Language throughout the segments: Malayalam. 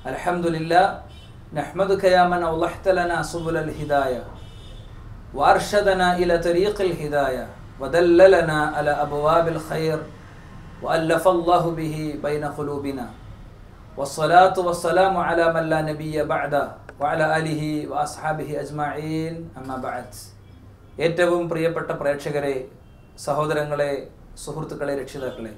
الحمد لله نحمدك يا من أوضحت لنا سبل الهداية وأرشدنا إلى طريق الهداية ودللنا على أبواب الخير وألف الله به بين قلوبنا والصلاة والسلام على من لا نبي بعده وعلى آله وأصحابه أجمعين أما بعد ഏറ്റവും പ്രിയപ്പെട്ട പ്രേക്ഷകരെ സഹോദരങ്ങളെ സുഹൃത്തുക്കളെ രക്ഷിതാക്കളെ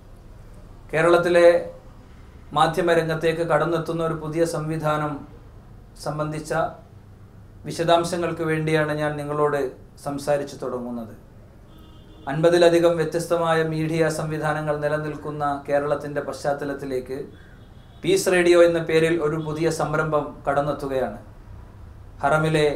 കേരളത്തിലെ മാധ്യമരംഗത്തേക്ക് കടന്നെത്തുന്ന ഒരു പുതിയ സംവിധാനം സംബന്ധിച്ച വിശദാംശങ്ങൾക്ക് വേണ്ടിയാണ് ഞാൻ നിങ്ങളോട് സംസാരിച്ചു തുടങ്ങുന്നത് അൻപതിലധികം വ്യത്യസ്തമായ മീഡിയ സംവിധാനങ്ങൾ നിലനിൽക്കുന്ന കേരളത്തിൻ്റെ പശ്ചാത്തലത്തിലേക്ക് പീസ് റേഡിയോ എന്ന പേരിൽ ഒരു പുതിയ സംരംഭം കടന്നെത്തുകയാണ് ഹറമിലെ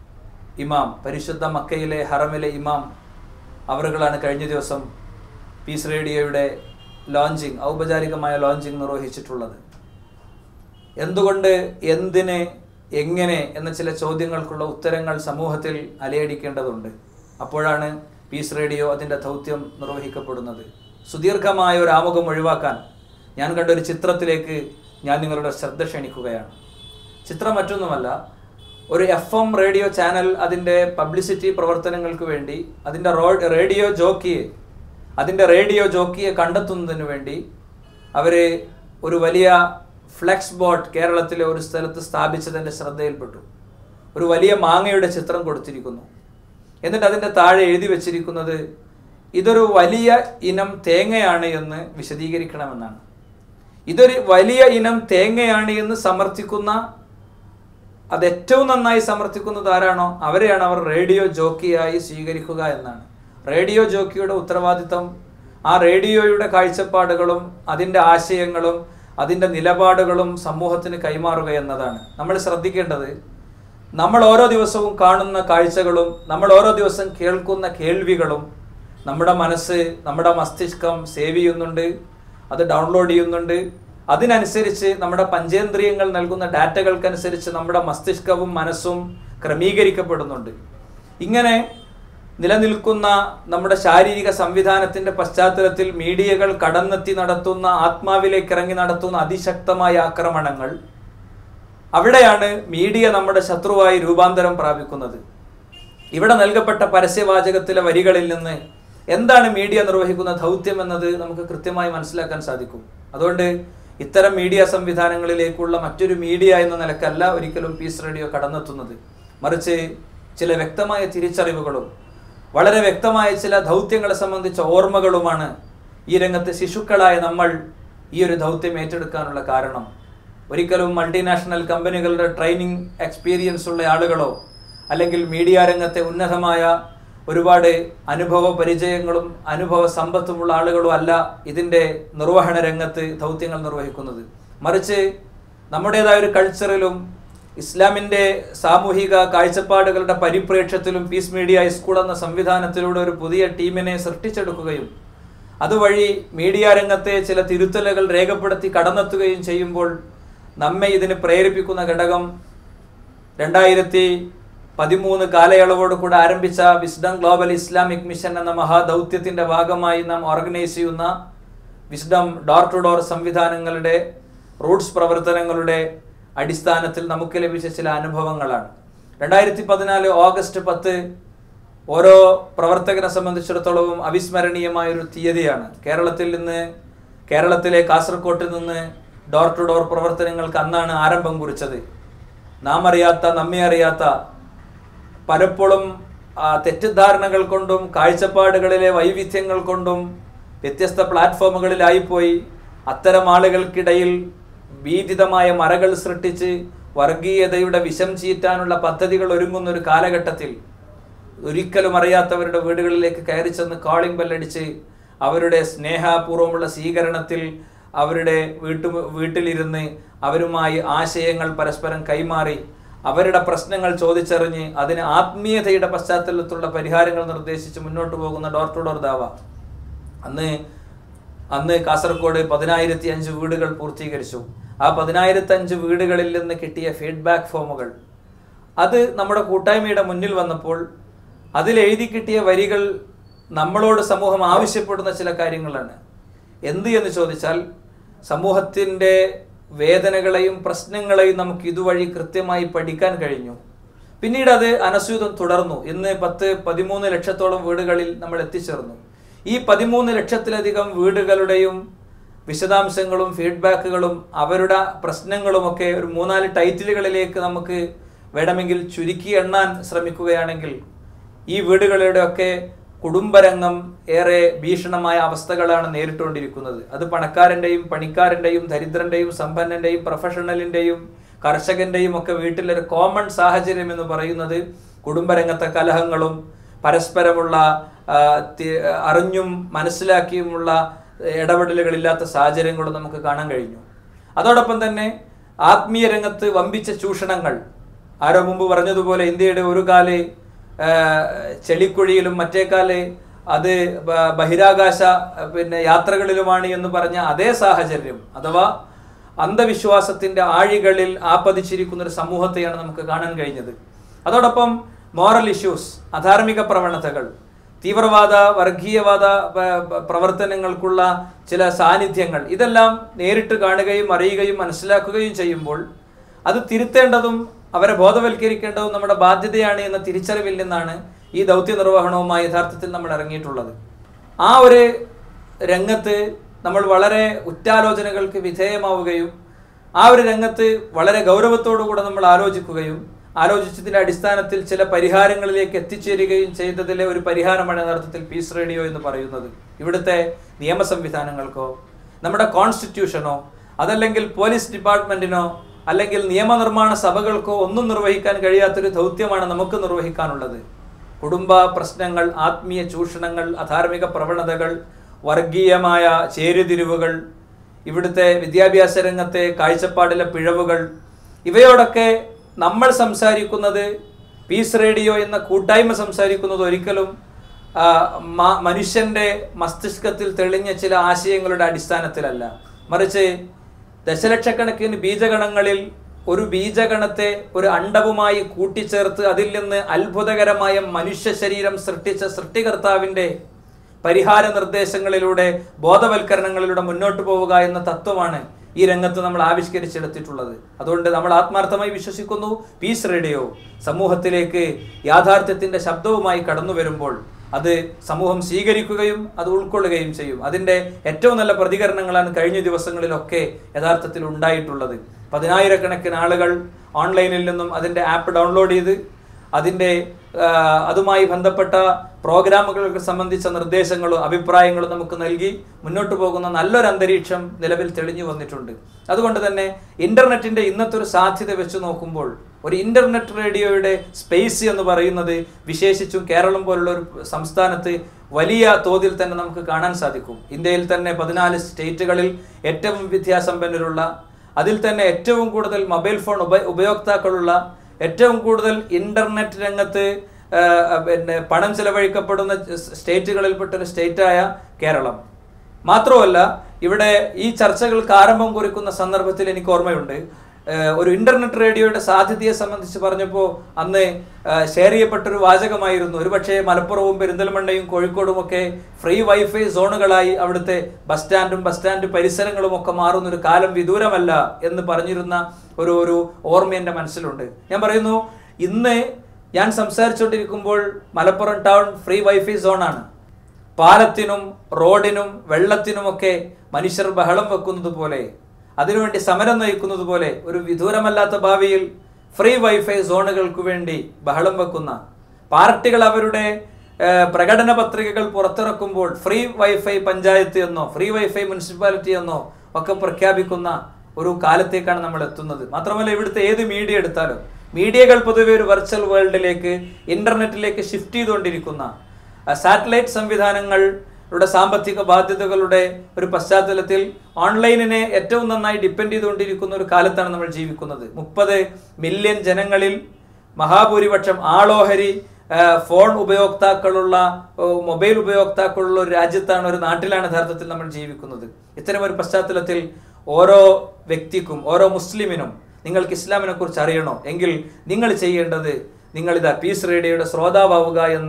ഇമാം പരിശുദ്ധ മക്കയിലെ ഹറമിലെ ഇമാം അവറുകളാണ് കഴിഞ്ഞ ദിവസം പീസ് റേഡിയോയുടെ ലോഞ്ചിങ് ഔപചാരികമായ ലോഞ്ചിങ് നിർവഹിച്ചിട്ടുള്ളത് എന്തുകൊണ്ട് എന്തിന് എങ്ങനെ എന്ന ചില ചോദ്യങ്ങൾക്കുള്ള ഉത്തരങ്ങൾ സമൂഹത്തിൽ അലയടിക്കേണ്ടതുണ്ട് അപ്പോഴാണ് പീസ് റേഡിയോ അതിൻ്റെ ദൗത്യം നിർവഹിക്കപ്പെടുന്നത് സുദീർഘമായ ഒരു ആമുഖം ഒഴിവാക്കാൻ ഞാൻ കണ്ട ഒരു ചിത്രത്തിലേക്ക് ഞാൻ നിങ്ങളുടെ ശ്രദ്ധ ക്ഷണിക്കുകയാണ് ചിത്രം മറ്റൊന്നുമല്ല ഒരു എഫ് എം റേഡിയോ ചാനൽ അതിൻ്റെ പബ്ലിസിറ്റി പ്രവർത്തനങ്ങൾക്ക് വേണ്ടി അതിൻ്റെ റോ റേഡിയോ ജോക്കിയെ അതിൻ്റെ റേഡിയോ ജോക്കിയെ കണ്ടെത്തുന്നതിന് വേണ്ടി അവർ ഒരു വലിയ ഫ്ലെക്സ് ബോർഡ് കേരളത്തിലെ ഒരു സ്ഥലത്ത് സ്ഥാപിച്ചതിൻ്റെ ശ്രദ്ധയിൽപ്പെട്ടു ഒരു വലിയ മാങ്ങയുടെ ചിത്രം കൊടുത്തിരിക്കുന്നു എന്നിട്ട് അതിൻ്റെ താഴെ എഴുതി വച്ചിരിക്കുന്നത് ഇതൊരു വലിയ ഇനം തേങ്ങയാണ് എന്ന് വിശദീകരിക്കണമെന്നാണ് ഇതൊരു വലിയ ഇനം തേങ്ങയാണ് എന്ന് സമർത്ഥിക്കുന്ന അത് ഏറ്റവും നന്നായി സമർത്ഥിക്കുന്നത് ആരാണോ അവരെയാണ് അവർ റേഡിയോ ജോക്കിയായി സ്വീകരിക്കുക എന്നാണ് റേഡിയോ ജോക്കിയുടെ ഉത്തരവാദിത്തം ആ റേഡിയോയുടെ കാഴ്ചപ്പാടുകളും അതിൻ്റെ ആശയങ്ങളും അതിൻ്റെ നിലപാടുകളും സമൂഹത്തിന് കൈമാറുക എന്നതാണ് നമ്മൾ ശ്രദ്ധിക്കേണ്ടത് നമ്മൾ ഓരോ ദിവസവും കാണുന്ന കാഴ്ചകളും നമ്മൾ ഓരോ ദിവസം കേൾക്കുന്ന കേൾവികളും നമ്മുടെ മനസ്സ് നമ്മുടെ മസ്തിഷ്കം സേവ് ചെയ്യുന്നുണ്ട് അത് ഡൗൺലോഡ് ചെയ്യുന്നുണ്ട് അതിനനുസരിച്ച് നമ്മുടെ പഞ്ചേന്ദ്രിയങ്ങൾ നൽകുന്ന ഡാറ്റകൾക്കനുസരിച്ച് നമ്മുടെ മസ്തിഷ്കവും മനസ്സും ക്രമീകരിക്കപ്പെടുന്നുണ്ട് ഇങ്ങനെ നിലനിൽക്കുന്ന നമ്മുടെ ശാരീരിക സംവിധാനത്തിന്റെ പശ്ചാത്തലത്തിൽ മീഡിയകൾ കടന്നെത്തി നടത്തുന്ന ആത്മാവിലേക്ക് ഇറങ്ങി നടത്തുന്ന അതിശക്തമായ ആക്രമണങ്ങൾ അവിടെയാണ് മീഡിയ നമ്മുടെ ശത്രുവായി രൂപാന്തരം പ്രാപിക്കുന്നത് ഇവിടെ നൽകപ്പെട്ട പരസ്യവാചകത്തിലെ വരികളിൽ നിന്ന് എന്താണ് മീഡിയ നിർവഹിക്കുന്ന ദൗത്യം എന്നത് നമുക്ക് കൃത്യമായി മനസ്സിലാക്കാൻ സാധിക്കും അതുകൊണ്ട് ഇത്തരം മീഡിയ സംവിധാനങ്ങളിലേക്കുള്ള മറ്റൊരു മീഡിയ എന്ന നിലക്കല്ല ഒരിക്കലും പീസ് റേഡിയോ കടന്നെത്തുന്നത് മറിച്ച് ചില വ്യക്തമായ തിരിച്ചറിവുകളും വളരെ വ്യക്തമായ ചില ദൗത്യങ്ങളെ സംബന്ധിച്ച ഓർമ്മകളുമാണ് ഈ രംഗത്ത് ശിശുക്കളായ നമ്മൾ ഈ ഒരു ദൗത്യം ഏറ്റെടുക്കാനുള്ള കാരണം ഒരിക്കലും മൾട്ടിനാഷണൽ കമ്പനികളുടെ ട്രെയിനിങ് എക്സ്പീരിയൻസ് ഉള്ള ആളുകളോ അല്ലെങ്കിൽ മീഡിയ രംഗത്തെ ഉന്നതമായ ഒരുപാട് അനുഭവ പരിചയങ്ങളും അനുഭവ സമ്പത്തുമുള്ള ആളുകളും അല്ല ഇതിൻ്റെ നിർവഹണ രംഗത്ത് ദൗത്യങ്ങൾ നിർവഹിക്കുന്നത് മറിച്ച് നമ്മുടേതായ ഒരു കൾച്ചറിലും ഇസ്ലാമിൻ്റെ സാമൂഹിക കാഴ്ചപ്പാടുകളുടെ പരിപ്രേക്ഷ്യത്തിലും പീസ് മീഡിയ സ്കൂൾ എന്ന സംവിധാനത്തിലൂടെ ഒരു പുതിയ ടീമിനെ സൃഷ്ടിച്ചെടുക്കുകയും അതുവഴി മീഡിയ രംഗത്തെ ചില തിരുത്തലുകൾ രേഖപ്പെടുത്തി കടന്നെത്തുകയും ചെയ്യുമ്പോൾ നമ്മെ ഇതിന് പ്രേരിപ്പിക്കുന്ന ഘടകം രണ്ടായിരത്തി പതിമൂന്ന് കാലയളവോട് കൂടെ ആരംഭിച്ച വിസ്ഡം ഗ്ലോബൽ ഇസ്ലാമിക് മിഷൻ എന്ന മഹാദൗത്യത്തിന്റെ ഭാഗമായി നാം ഓർഗനൈസ് ചെയ്യുന്ന വിസ്ഡം ഡോർ ടു ഡോർ സംവിധാനങ്ങളുടെ റൂട്ട്സ് പ്രവർത്തനങ്ങളുടെ അടിസ്ഥാനത്തിൽ നമുക്ക് ലഭിച്ച ചില അനുഭവങ്ങളാണ് രണ്ടായിരത്തി പതിനാല് ഓഗസ്റ്റ് പത്ത് ഓരോ പ്രവർത്തകനെ സംബന്ധിച്ചിടത്തോളവും അവിസ്മരണീയമായ ഒരു തീയതിയാണ് കേരളത്തിൽ നിന്ന് കേരളത്തിലെ കാസർകോട്ടിൽ നിന്ന് ഡോർ ടു ഡോർ പ്രവർത്തനങ്ങൾക്ക് അന്നാണ് ആരംഭം കുറിച്ചത് നാം അറിയാത്ത നമ്മെ അറിയാത്ത പലപ്പോഴും ആ, തെറ്റിദ്ധാരണകൾ കൊണ്ടും കാഴ്ചപ്പാടുകളിലെ വൈവിധ്യങ്ങൾ കൊണ്ടും വ്യത്യസ്ത പ്ലാറ്റ്ഫോമുകളിലായിപ്പോയി അത്തരം ആളുകൾക്കിടയിൽ ഭീതിതമായ മറകൾ സൃഷ്ടിച്ച് വർഗീയതയുടെ വിഷം ചീറ്റാനുള്ള പദ്ധതികൾ ഒരുങ്ങുന്ന ഒരു കാലഘട്ടത്തിൽ ഒരിക്കലും അറിയാത്തവരുടെ വീടുകളിലേക്ക് കയറി ചെന്ന് കോളിംഗ് ബെല്ലടിച്ച് അവരുടെ സ്നേഹപൂർവ്വമുള്ള സ്വീകരണത്തിൽ അവരുടെ വീട്ടു വീട്ടിലിരുന്ന് അവരുമായി ആശയങ്ങൾ പരസ്പരം കൈമാറി അവരുടെ പ്രശ്നങ്ങൾ ചോദിച്ചറിഞ്ഞ് അതിന് ആത്മീയതയുടെ പശ്ചാത്തലത്തിലുള്ള പരിഹാരങ്ങൾ നിർദ്ദേശിച്ച് മുന്നോട്ട് പോകുന്ന ഡോർ ടു ഡോർ ദാവ അന്ന് അന്ന് കാസർഗോഡ് പതിനായിരത്തി അഞ്ച് വീടുകൾ പൂർത്തീകരിച്ചു ആ പതിനായിരത്തി അഞ്ച് വീടുകളിൽ നിന്ന് കിട്ടിയ ഫീഡ്ബാക്ക് ഫോമുകൾ അത് നമ്മുടെ കൂട്ടായ്മയുടെ മുന്നിൽ വന്നപ്പോൾ അതിൽ എഴുതി കിട്ടിയ വരികൾ നമ്മളോട് സമൂഹം ആവശ്യപ്പെടുന്ന ചില കാര്യങ്ങളാണ് എന്ത് എന്ന് ചോദിച്ചാൽ സമൂഹത്തിൻ്റെ വേദനകളെയും പ്രശ്നങ്ങളെയും നമുക്ക് ഇതുവഴി കൃത്യമായി പഠിക്കാൻ കഴിഞ്ഞു പിന്നീട് അത് അനസ്യൂതം തുടർന്നു ഇന്ന് പത്ത് പതിമൂന്ന് ലക്ഷത്തോളം വീടുകളിൽ നമ്മൾ എത്തിച്ചേർന്നു ഈ പതിമൂന്ന് ലക്ഷത്തിലധികം വീടുകളുടെയും വിശദാംശങ്ങളും ഫീഡ്ബാക്കുകളും അവരുടെ പ്രശ്നങ്ങളുമൊക്കെ ഒരു മൂന്നാല് ടൈറ്റിലുകളിലേക്ക് നമുക്ക് വേണമെങ്കിൽ ചുരുക്കി എണ്ണാൻ ശ്രമിക്കുകയാണെങ്കിൽ ഈ വീടുകളുടെയൊക്കെ കുടുംബരംഗം ഏറെ ഭീഷണമായ അവസ്ഥകളാണ് നേരിട്ടുകൊണ്ടിരിക്കുന്നത് അത് പണക്കാരൻ്റെയും പണിക്കാരൻ്റെയും ദരിദ്രൻ്റെയും സമ്പന്നൻ്റെയും പ്രൊഫഷണലിൻ്റെയും കർഷകൻ്റെയും ഒക്കെ വീട്ടിലൊരു കോമൺ സാഹചര്യം എന്ന് പറയുന്നത് കുടുംബരംഗത്തെ കലഹങ്ങളും പരസ്പരമുള്ള ആ, തി- അറിഞ്ഞും മനസ്സിലാക്കിയുമുള്ള ഇടപെടലുകളില്ലാത്ത സാഹചര്യങ്ങളും നമുക്ക് കാണാൻ കഴിഞ്ഞു അതോടൊപ്പം തന്നെ ആത്മീയ രംഗത്ത് വമ്പിച്ച ചൂഷണങ്ങൾ ആരോ മുമ്പ് പറഞ്ഞതുപോലെ ഇന്ത്യയുടെ ഒരു കാല് ആ, ചെളിക്കുഴിയിലും മറ്റേ കാല് അത് ബ- ബഹിരാകാശ ആ, പിന്നെ യാത്രകളിലുമാണ് എന്ന് പറഞ്ഞ അതേ സാഹചര്യം അഥവാ അന്ധവിശ്വാസത്തിന്റെ ആഴികളിൽ ആപ്പതിച്ചിരിക്കുന്ന ഒരു സമൂഹത്തെയാണ് നമുക്ക് കാണാൻ കഴിഞ്ഞത് അതോടൊപ്പം മോറൽ ഇഷ്യൂസ് അധാർമിക പ്രവണതകൾ തീവ്രവാദ വർഗീയവാദ പ- പ- പ്രവർത്തനങ്ങൾക്കുള്ള ചില സാന്നിധ്യങ്ങൾ ഇതെല്ലാം നേരിട്ട് കാണുകയും അറിയുകയും മനസ്സിലാക്കുകയും ചെയ്യുമ്പോൾ അത് തിരുത്തേണ്ടതും അവരെ ബോധവൽക്കരിക്കേണ്ടതും നമ്മുടെ ബാധ്യതയാണ് എന്ന തിരിച്ചറിവിൽ നിന്നാണ് ഈ ദൗത്യ നിർവഹണവുമായി യഥാർത്ഥത്തിൽ നമ്മൾ ഇറങ്ങിയിട്ടുള്ളത് ആ ഒരു രംഗത്ത് നമ്മൾ വളരെ ഉറ്റാലോചനകൾക്ക് വിധേയമാവുകയും ആ ഒരു രംഗത്ത് വളരെ ഗൗരവത്തോടുകൂടെ നമ്മൾ ആലോചിക്കുകയും ആലോചിച്ചതിന്റെ അടിസ്ഥാനത്തിൽ ചില പരിഹാരങ്ങളിലേക്ക് എത്തിച്ചേരുകയും ചെയ്തതിലെ ഒരു പരിഹാരമാണ് യഥാർത്ഥത്തിൽ പീസ് റേഡിയോ എന്ന് പറയുന്നത് ഇവിടുത്തെ നിയമ സംവിധാനങ്ങൾക്കോ നമ്മുടെ കോൺസ്റ്റിറ്റ്യൂഷനോ അതല്ലെങ്കിൽ പോലീസ് ഡിപ്പാർട്ട്മെന്റിനോ അല്ലെങ്കിൽ നിയമനിർമ്മാണ സഭകൾക്കോ ഒന്നും നിർവഹിക്കാൻ കഴിയാത്തൊരു ദൗത്യമാണ് നമുക്ക് നിർവഹിക്കാനുള്ളത് കുടുംബ പ്രശ്നങ്ങൾ ആത്മീയ ചൂഷണങ്ങൾ അധാർമിക പ്രവണതകൾ വർഗീയമായ ചേരുതിരിവുകൾ ഇവിടുത്തെ വിദ്യാഭ്യാസ രംഗത്തെ കാഴ്ചപ്പാടിലെ പിഴവുകൾ ഇവയോടൊക്കെ നമ്മൾ സംസാരിക്കുന്നത് പീസ് റേഡിയോ എന്ന കൂട്ടായ്മ സംസാരിക്കുന്നത് ഒരിക്കലും ആ, മ- മനുഷ്യന്റെ മസ്തിഷ്കത്തിൽ തെളിഞ്ഞ ചില ആശയങ്ങളുടെ അടിസ്ഥാനത്തിലല്ല മറിച്ച് ദശലക്ഷക്കണക്കിന് ബീജഗണങ്ങളിൽ ഒരു ബീജഗണത്തെ ഒരു അണ്ടവുമായി കൂട്ടിച്ചേർത്ത് അതിൽ നിന്ന് അത്ഭുതകരമായ മനുഷ്യ ശരീരം സൃഷ്ടിച്ച സൃഷ്ടികർത്താവിന്റെ പരിഹാര നിർദ്ദേശങ്ങളിലൂടെ ബോധവൽക്കരണങ്ങളിലൂടെ മുന്നോട്ട് പോവുക എന്ന തത്വമാണ് ഈ രംഗത്ത് നമ്മൾ ആവിഷ്കരിച്ചെടുത്തിട്ടുള്ളത് അതുകൊണ്ട് നമ്മൾ ആത്മാർത്ഥമായി വിശ്വസിക്കുന്നു പീസ് റേഡിയോ സമൂഹത്തിലേക്ക് യാഥാർത്ഥ്യത്തിന്റെ ശബ്ദവുമായി കടന്നു വരുമ്പോൾ അത് സമൂഹം സ്വീകരിക്കുകയും അത് ഉൾക്കൊള്ളുകയും ചെയ്യും അതിന്റെ ഏറ്റവും നല്ല പ്രതികരണങ്ങളാണ് കഴിഞ്ഞ ദിവസങ്ങളിലൊക്കെ യഥാർത്ഥത്തിൽ ഉണ്ടായിട്ടുള്ളത് പതിനായിരക്കണക്കിന് ആളുകൾ ഓൺലൈനിൽ നിന്നും അതിന്റെ ആപ്പ് ഡൗൺലോഡ് ചെയ്ത് അതിൻ്റെ ആ, അതുമായി ബന്ധപ്പെട്ട പ്രോഗ്രാമുകൾക്ക് സംബന്ധിച്ച നിർദ്ദേശങ്ങളും അഭിപ്രായങ്ങളും നമുക്ക് നൽകി മുന്നോട്ട് പോകുന്ന നല്ലൊരു അന്തരീക്ഷം നിലവിൽ തെളിഞ്ഞു വന്നിട്ടുണ്ട് അതുകൊണ്ട് തന്നെ ഇന്റർനെറ്റിന്റെ ഇന്നത്തെ ഒരു സാധ്യത വെച്ച് നോക്കുമ്പോൾ ഒരു ഇന്റർനെറ്റ് റേഡിയോയുടെ സ്പേസ് എന്ന് പറയുന്നത് വിശേഷിച്ചും കേരളം പോലുള്ള ഒരു സംസ്ഥാനത്ത് വലിയ തോതിൽ തന്നെ നമുക്ക് കാണാൻ സാധിക്കും ഇന്ത്യയിൽ തന്നെ പതിനാല് സ്റ്റേറ്റുകളിൽ ഏറ്റവും വിദ്യാസമ്പന്നരുള്ള അതിൽ തന്നെ ഏറ്റവും കൂടുതൽ മൊബൈൽ ഫോൺ ഉപ ഉപയോക്താക്കളുള്ള ഏറ്റവും കൂടുതൽ ഇന്റർനെറ്റ് രംഗത്ത് ആ, പിന്നെ പണം ചെലവഴിക്കപ്പെടുന്ന സ്റ്റേറ്റുകളിൽപ്പെട്ട ഒരു സ്റ്റേറ്റായ കേരളം മാത്രമല്ല ഇവിടെ ഈ ചർച്ചകൾക്ക് ആരംഭം കുറിക്കുന്ന സന്ദർഭത്തിൽ എനിക്ക് ഓർമ്മയുണ്ട് ഏഹ് ഒരു ഇന്റർനെറ്റ് റേഡിയോയുടെ സാധ്യതയെ സംബന്ധിച്ച് പറഞ്ഞപ്പോൾ അന്ന് ഏഹ് ഷെയർ ചെയ്യപ്പെട്ടൊരു വാചകമായിരുന്നു ഒരുപക്ഷെ മലപ്പുറവും പെരിന്തൽമണ്ണയും കോഴിക്കോടും ഒക്കെ ഫ്രീ വൈഫൈ സോണുകളായി അവിടുത്തെ ബസ് സ്റ്റാൻഡും ബസ് സ്റ്റാൻഡ് പരിസരങ്ങളും ഒക്കെ മാറുന്ന ഒരു കാലം വിദൂരമല്ല എന്ന് പറഞ്ഞിരുന്ന ഒരു ഒരു ഓർമ്മ എൻ്റെ മനസ്സിലുണ്ട് ഞാൻ പറയുന്നു ഇന്ന് ഞാൻ സംസാരിച്ചുകൊണ്ടിരിക്കുമ്പോൾ മലപ്പുറം ടൗൺ ഫ്രീ വൈഫൈ സോണാണ് പാലത്തിനും റോഡിനും വെള്ളത്തിനുമൊക്കെ മനുഷ്യർ ബഹളം വെക്കുന്നത് പോലെ അതിനുവേണ്ടി സമരം നയിക്കുന്നത് പോലെ ഒരു വിദൂരമല്ലാത്ത ഭാവിയിൽ ഫ്രീ വൈഫൈ സോണുകൾക്ക് വേണ്ടി ബഹളം വെക്കുന്ന പാർട്ടികൾ അവരുടെ ഏഹ്, പ്രകടന പത്രികകൾ പുറത്തിറക്കുമ്പോൾ ഫ്രീ വൈഫൈ പഞ്ചായത്ത് എന്നോ ഫ്രീ വൈഫൈ മുനിസിപ്പാലിറ്റി എന്നോ ഒക്കെ പ്രഖ്യാപിക്കുന്ന ഒരു കാലത്തേക്കാണ് നമ്മൾ എത്തുന്നത് മാത്രമല്ല ഇവിടുത്തെ ഏത് മീഡിയ എടുത്താലും മീഡിയകൾ പൊതുവെ ഒരു വെർച്വൽ വേൾഡിലേക്ക് ഇന്റർനെറ്റിലേക്ക് ഷിഫ്റ്റ് ചെയ്തുകൊണ്ടിരിക്കുന്ന സാറ്റലൈറ്റ് സംവിധാനങ്ങളുടെ സാമ്പത്തിക ബാധ്യതകളുടെ ഒരു പശ്ചാത്തലത്തിൽ ഓൺലൈനിനെ ഏറ്റവും നന്നായി ഡിപ്പെൻഡ് ചെയ്തുകൊണ്ടിരിക്കുന്ന ഒരു കാലത്താണ് നമ്മൾ ജീവിക്കുന്നത് മുപ്പത് മില്യൺ ജനങ്ങളിൽ മഹാഭൂരിപക്ഷം ആളോഹരി ആ, ഫോൺ ഉപയോക്താക്കളുള്ള ഓ, മൊബൈൽ ഉപയോക്താക്കളുള്ള ഒരു രാജ്യത്താണ് ഒരു നാട്ടിലാണ് യഥാർത്ഥത്തിൽ നമ്മൾ ജീവിക്കുന്നത് ഇത്തരം ഒരു പശ്ചാത്തലത്തിൽ ഓരോ വ്യക്തിക്കും ഓരോ മുസ്ലിമിനും നിങ്ങൾക്ക് ഇസ്ലാമിനെ കുറിച്ച് അറിയണോ എങ്കിൽ നിങ്ങൾ ചെയ്യേണ്ടത് നിങ്ങൾ ഇതാ പീസ് റേഡിയോയുടെ ശ്രോതാവുക എന്ന്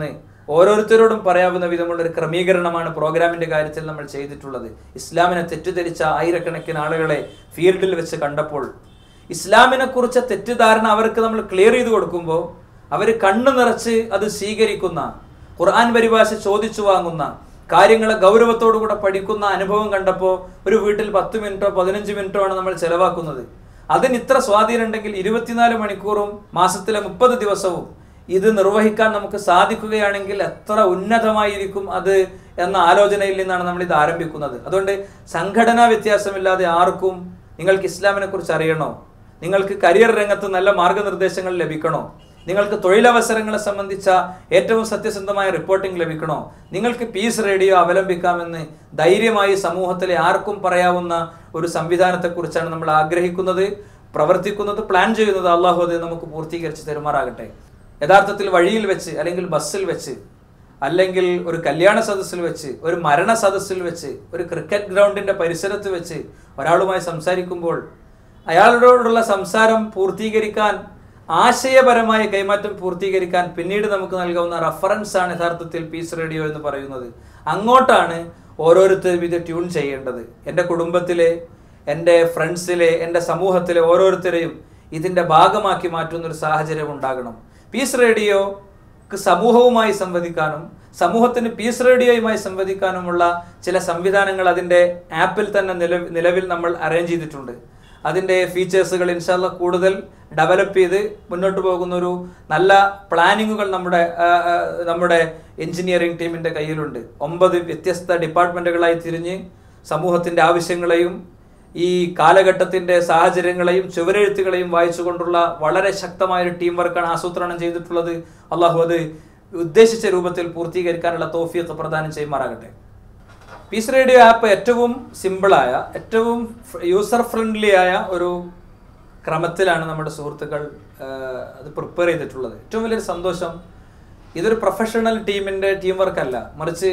ഓരോരുത്തരോടും പറയാവുന്ന വിധമുള്ള ഒരു ക്രമീകരണമാണ് പ്രോഗ്രാമിന്റെ കാര്യത്തിൽ നമ്മൾ ചെയ്തിട്ടുള്ളത് ഇസ്ലാമിനെ തെറ്റിദ്ധരിച്ച ആയിരക്കണക്കിന് ആളുകളെ ഫീൽഡിൽ വെച്ച് കണ്ടപ്പോൾ ഇസ്ലാമിനെ കുറിച്ച തെറ്റിദ്ധാരണ അവർക്ക് നമ്മൾ ക്ലിയർ ചെയ്ത് കൊടുക്കുമ്പോൾ അവർ കണ്ണു നിറച്ച് അത് സ്വീകരിക്കുന്ന ഖുർആൻ പരിഭാഷ ചോദിച്ചു വാങ്ങുന്ന കാര്യങ്ങളെ ഗൗരവത്തോടുകൂടെ പഠിക്കുന്ന അനുഭവം കണ്ടപ്പോൾ ഒരു വീട്ടിൽ പത്ത് മിനിറ്റോ പതിനഞ്ച് മിനിറ്റോ ആണ് നമ്മൾ ചെലവാക്കുന്നത് അതിന് ഇത്ര സ്വാധീനം ഉണ്ടെങ്കിൽ ഇരുപത്തിനാല് മണിക്കൂറും മാസത്തിലെ മുപ്പത് ദിവസവും ഇത് നിർവഹിക്കാൻ നമുക്ക് സാധിക്കുകയാണെങ്കിൽ എത്ര ഉന്നതമായിരിക്കും അത് എന്ന ആലോചനയിൽ നിന്നാണ് നമ്മൾ ഇത് ആരംഭിക്കുന്നത് അതുകൊണ്ട് സംഘടനാ വ്യത്യാസമില്ലാതെ ആർക്കും നിങ്ങൾക്ക് ഇസ്ലാമിനെ കുറിച്ച് അറിയണോ നിങ്ങൾക്ക് കരിയർ രംഗത്ത് നല്ല മാർഗനിർദ്ദേശങ്ങൾ ലഭിക്കണോ നിങ്ങൾക്ക് തൊഴിലവസരങ്ങളെ സംബന്ധിച്ച ഏറ്റവും സത്യസന്ധമായ റിപ്പോർട്ടിംഗ് ലഭിക്കണോ നിങ്ങൾക്ക് പീസ് റേഡിയോ അവലംബിക്കാമെന്ന് ധൈര്യമായി സമൂഹത്തിലെ ആർക്കും പറയാവുന്ന ഒരു സംവിധാനത്തെക്കുറിച്ചാണ് നമ്മൾ ആഗ്രഹിക്കുന്നത് പ്രവർത്തിക്കുന്നത് പ്ലാൻ ചെയ്യുന്നത് അള്ളാഹു അത് നമുക്ക് പൂർത്തീകരിച്ച് തരുമാറാകട്ടെ യഥാർത്ഥത്തിൽ വഴിയിൽ വെച്ച് അല്ലെങ്കിൽ ബസ്സിൽ വെച്ച് അല്ലെങ്കിൽ ഒരു കല്യാണ സദസ്സിൽ വെച്ച് ഒരു മരണ സദസ്സിൽ വെച്ച് ഒരു ക്രിക്കറ്റ് ഗ്രൗണ്ടിന്റെ പരിസരത്ത് വെച്ച് ഒരാളുമായി സംസാരിക്കുമ്പോൾ അയാളോടുള്ള സംസാരം പൂർത്തീകരിക്കാൻ ആശയപരമായ കൈമാറ്റം പൂർത്തീകരിക്കാൻ പിന്നീട് നമുക്ക് നൽകാവുന്ന റഫറൻസ് ആണ് യഥാർത്ഥത്തിൽ പീസ് റേഡിയോ എന്ന് പറയുന്നത് അങ്ങോട്ടാണ് ഓരോരുത്തരും ഇത് ട്യൂൺ ചെയ്യേണ്ടത് എൻ്റെ കുടുംബത്തിലെ എൻ്റെ ഫ്രണ്ട്സിലെ എൻ്റെ സമൂഹത്തിലെ ഓരോരുത്തരെയും ഇതിൻ്റെ ഭാഗമാക്കി മാറ്റുന്ന ഒരു സാഹചര്യം ഉണ്ടാകണം പീസ് റേഡിയോക്ക് സമൂഹവുമായി സംവദിക്കാനും സമൂഹത്തിന് പീസ് റേഡിയോയുമായി സംവദിക്കാനുമുള്ള ചില സംവിധാനങ്ങൾ അതിൻ്റെ ആപ്പിൽ തന്നെ നില നിലവിൽ നമ്മൾ അറേഞ്ച് ചെയ്തിട്ടുണ്ട് അതിൻ്റെ ഫീച്ചേഴ്സുകൾ ഇൻഷാല്ല കൂടുതൽ ഡെവലപ്പ് ചെയ്ത് മുന്നോട്ട് പോകുന്ന ഒരു നല്ല പ്ലാനിങ്ങുകൾ നമ്മുടെ ആ, ആ, നമ്മുടെ എഞ്ചിനീയറിംഗ് ടീമിൻ്റെ കയ്യിലുണ്ട് ഒമ്പത് വ്യത്യസ്ത ഡിപ്പാർട്ട്മെൻറ്റുകളായി തിരിഞ്ഞ് സമൂഹത്തിൻ്റെ ആവശ്യങ്ങളെയും ഈ കാലഘട്ടത്തിൻ്റെ സാഹചര്യങ്ങളെയും ചുവരെഴുത്തുകളെയും വായിച്ചുകൊണ്ടുള്ള വളരെ ശക്തമായ ഒരു ടീം വർക്കാണ് ആസൂത്രണം ചെയ്തിട്ടുള്ളത് അള്ളാഹു അത് ഉദ്ദേശിച്ച രൂപത്തിൽ പൂർത്തീകരിക്കാനുള്ള തോഫിയൊക്കെ പ്രദാനം ചെയ്യുമാറാകട്ടെ പീസ് റേഡിയോ ആപ്പ് ഏറ്റവും സിമ്പിളായ ഏറ്റവും യൂസർ ഫ്രണ്ട്ലി ആയ ഒരു ക്രമത്തിലാണ് നമ്മുടെ സുഹൃത്തുക്കൾ ആ, അത് പ്രിപ്പയർ ചെയ്തിട്ടുള്ളത് ഏറ്റവും വലിയൊരു സന്തോഷം ഇതൊരു പ്രൊഫഷണൽ ടീമിൻ്റെ ടീം വർക്കല്ല മറിച്ച്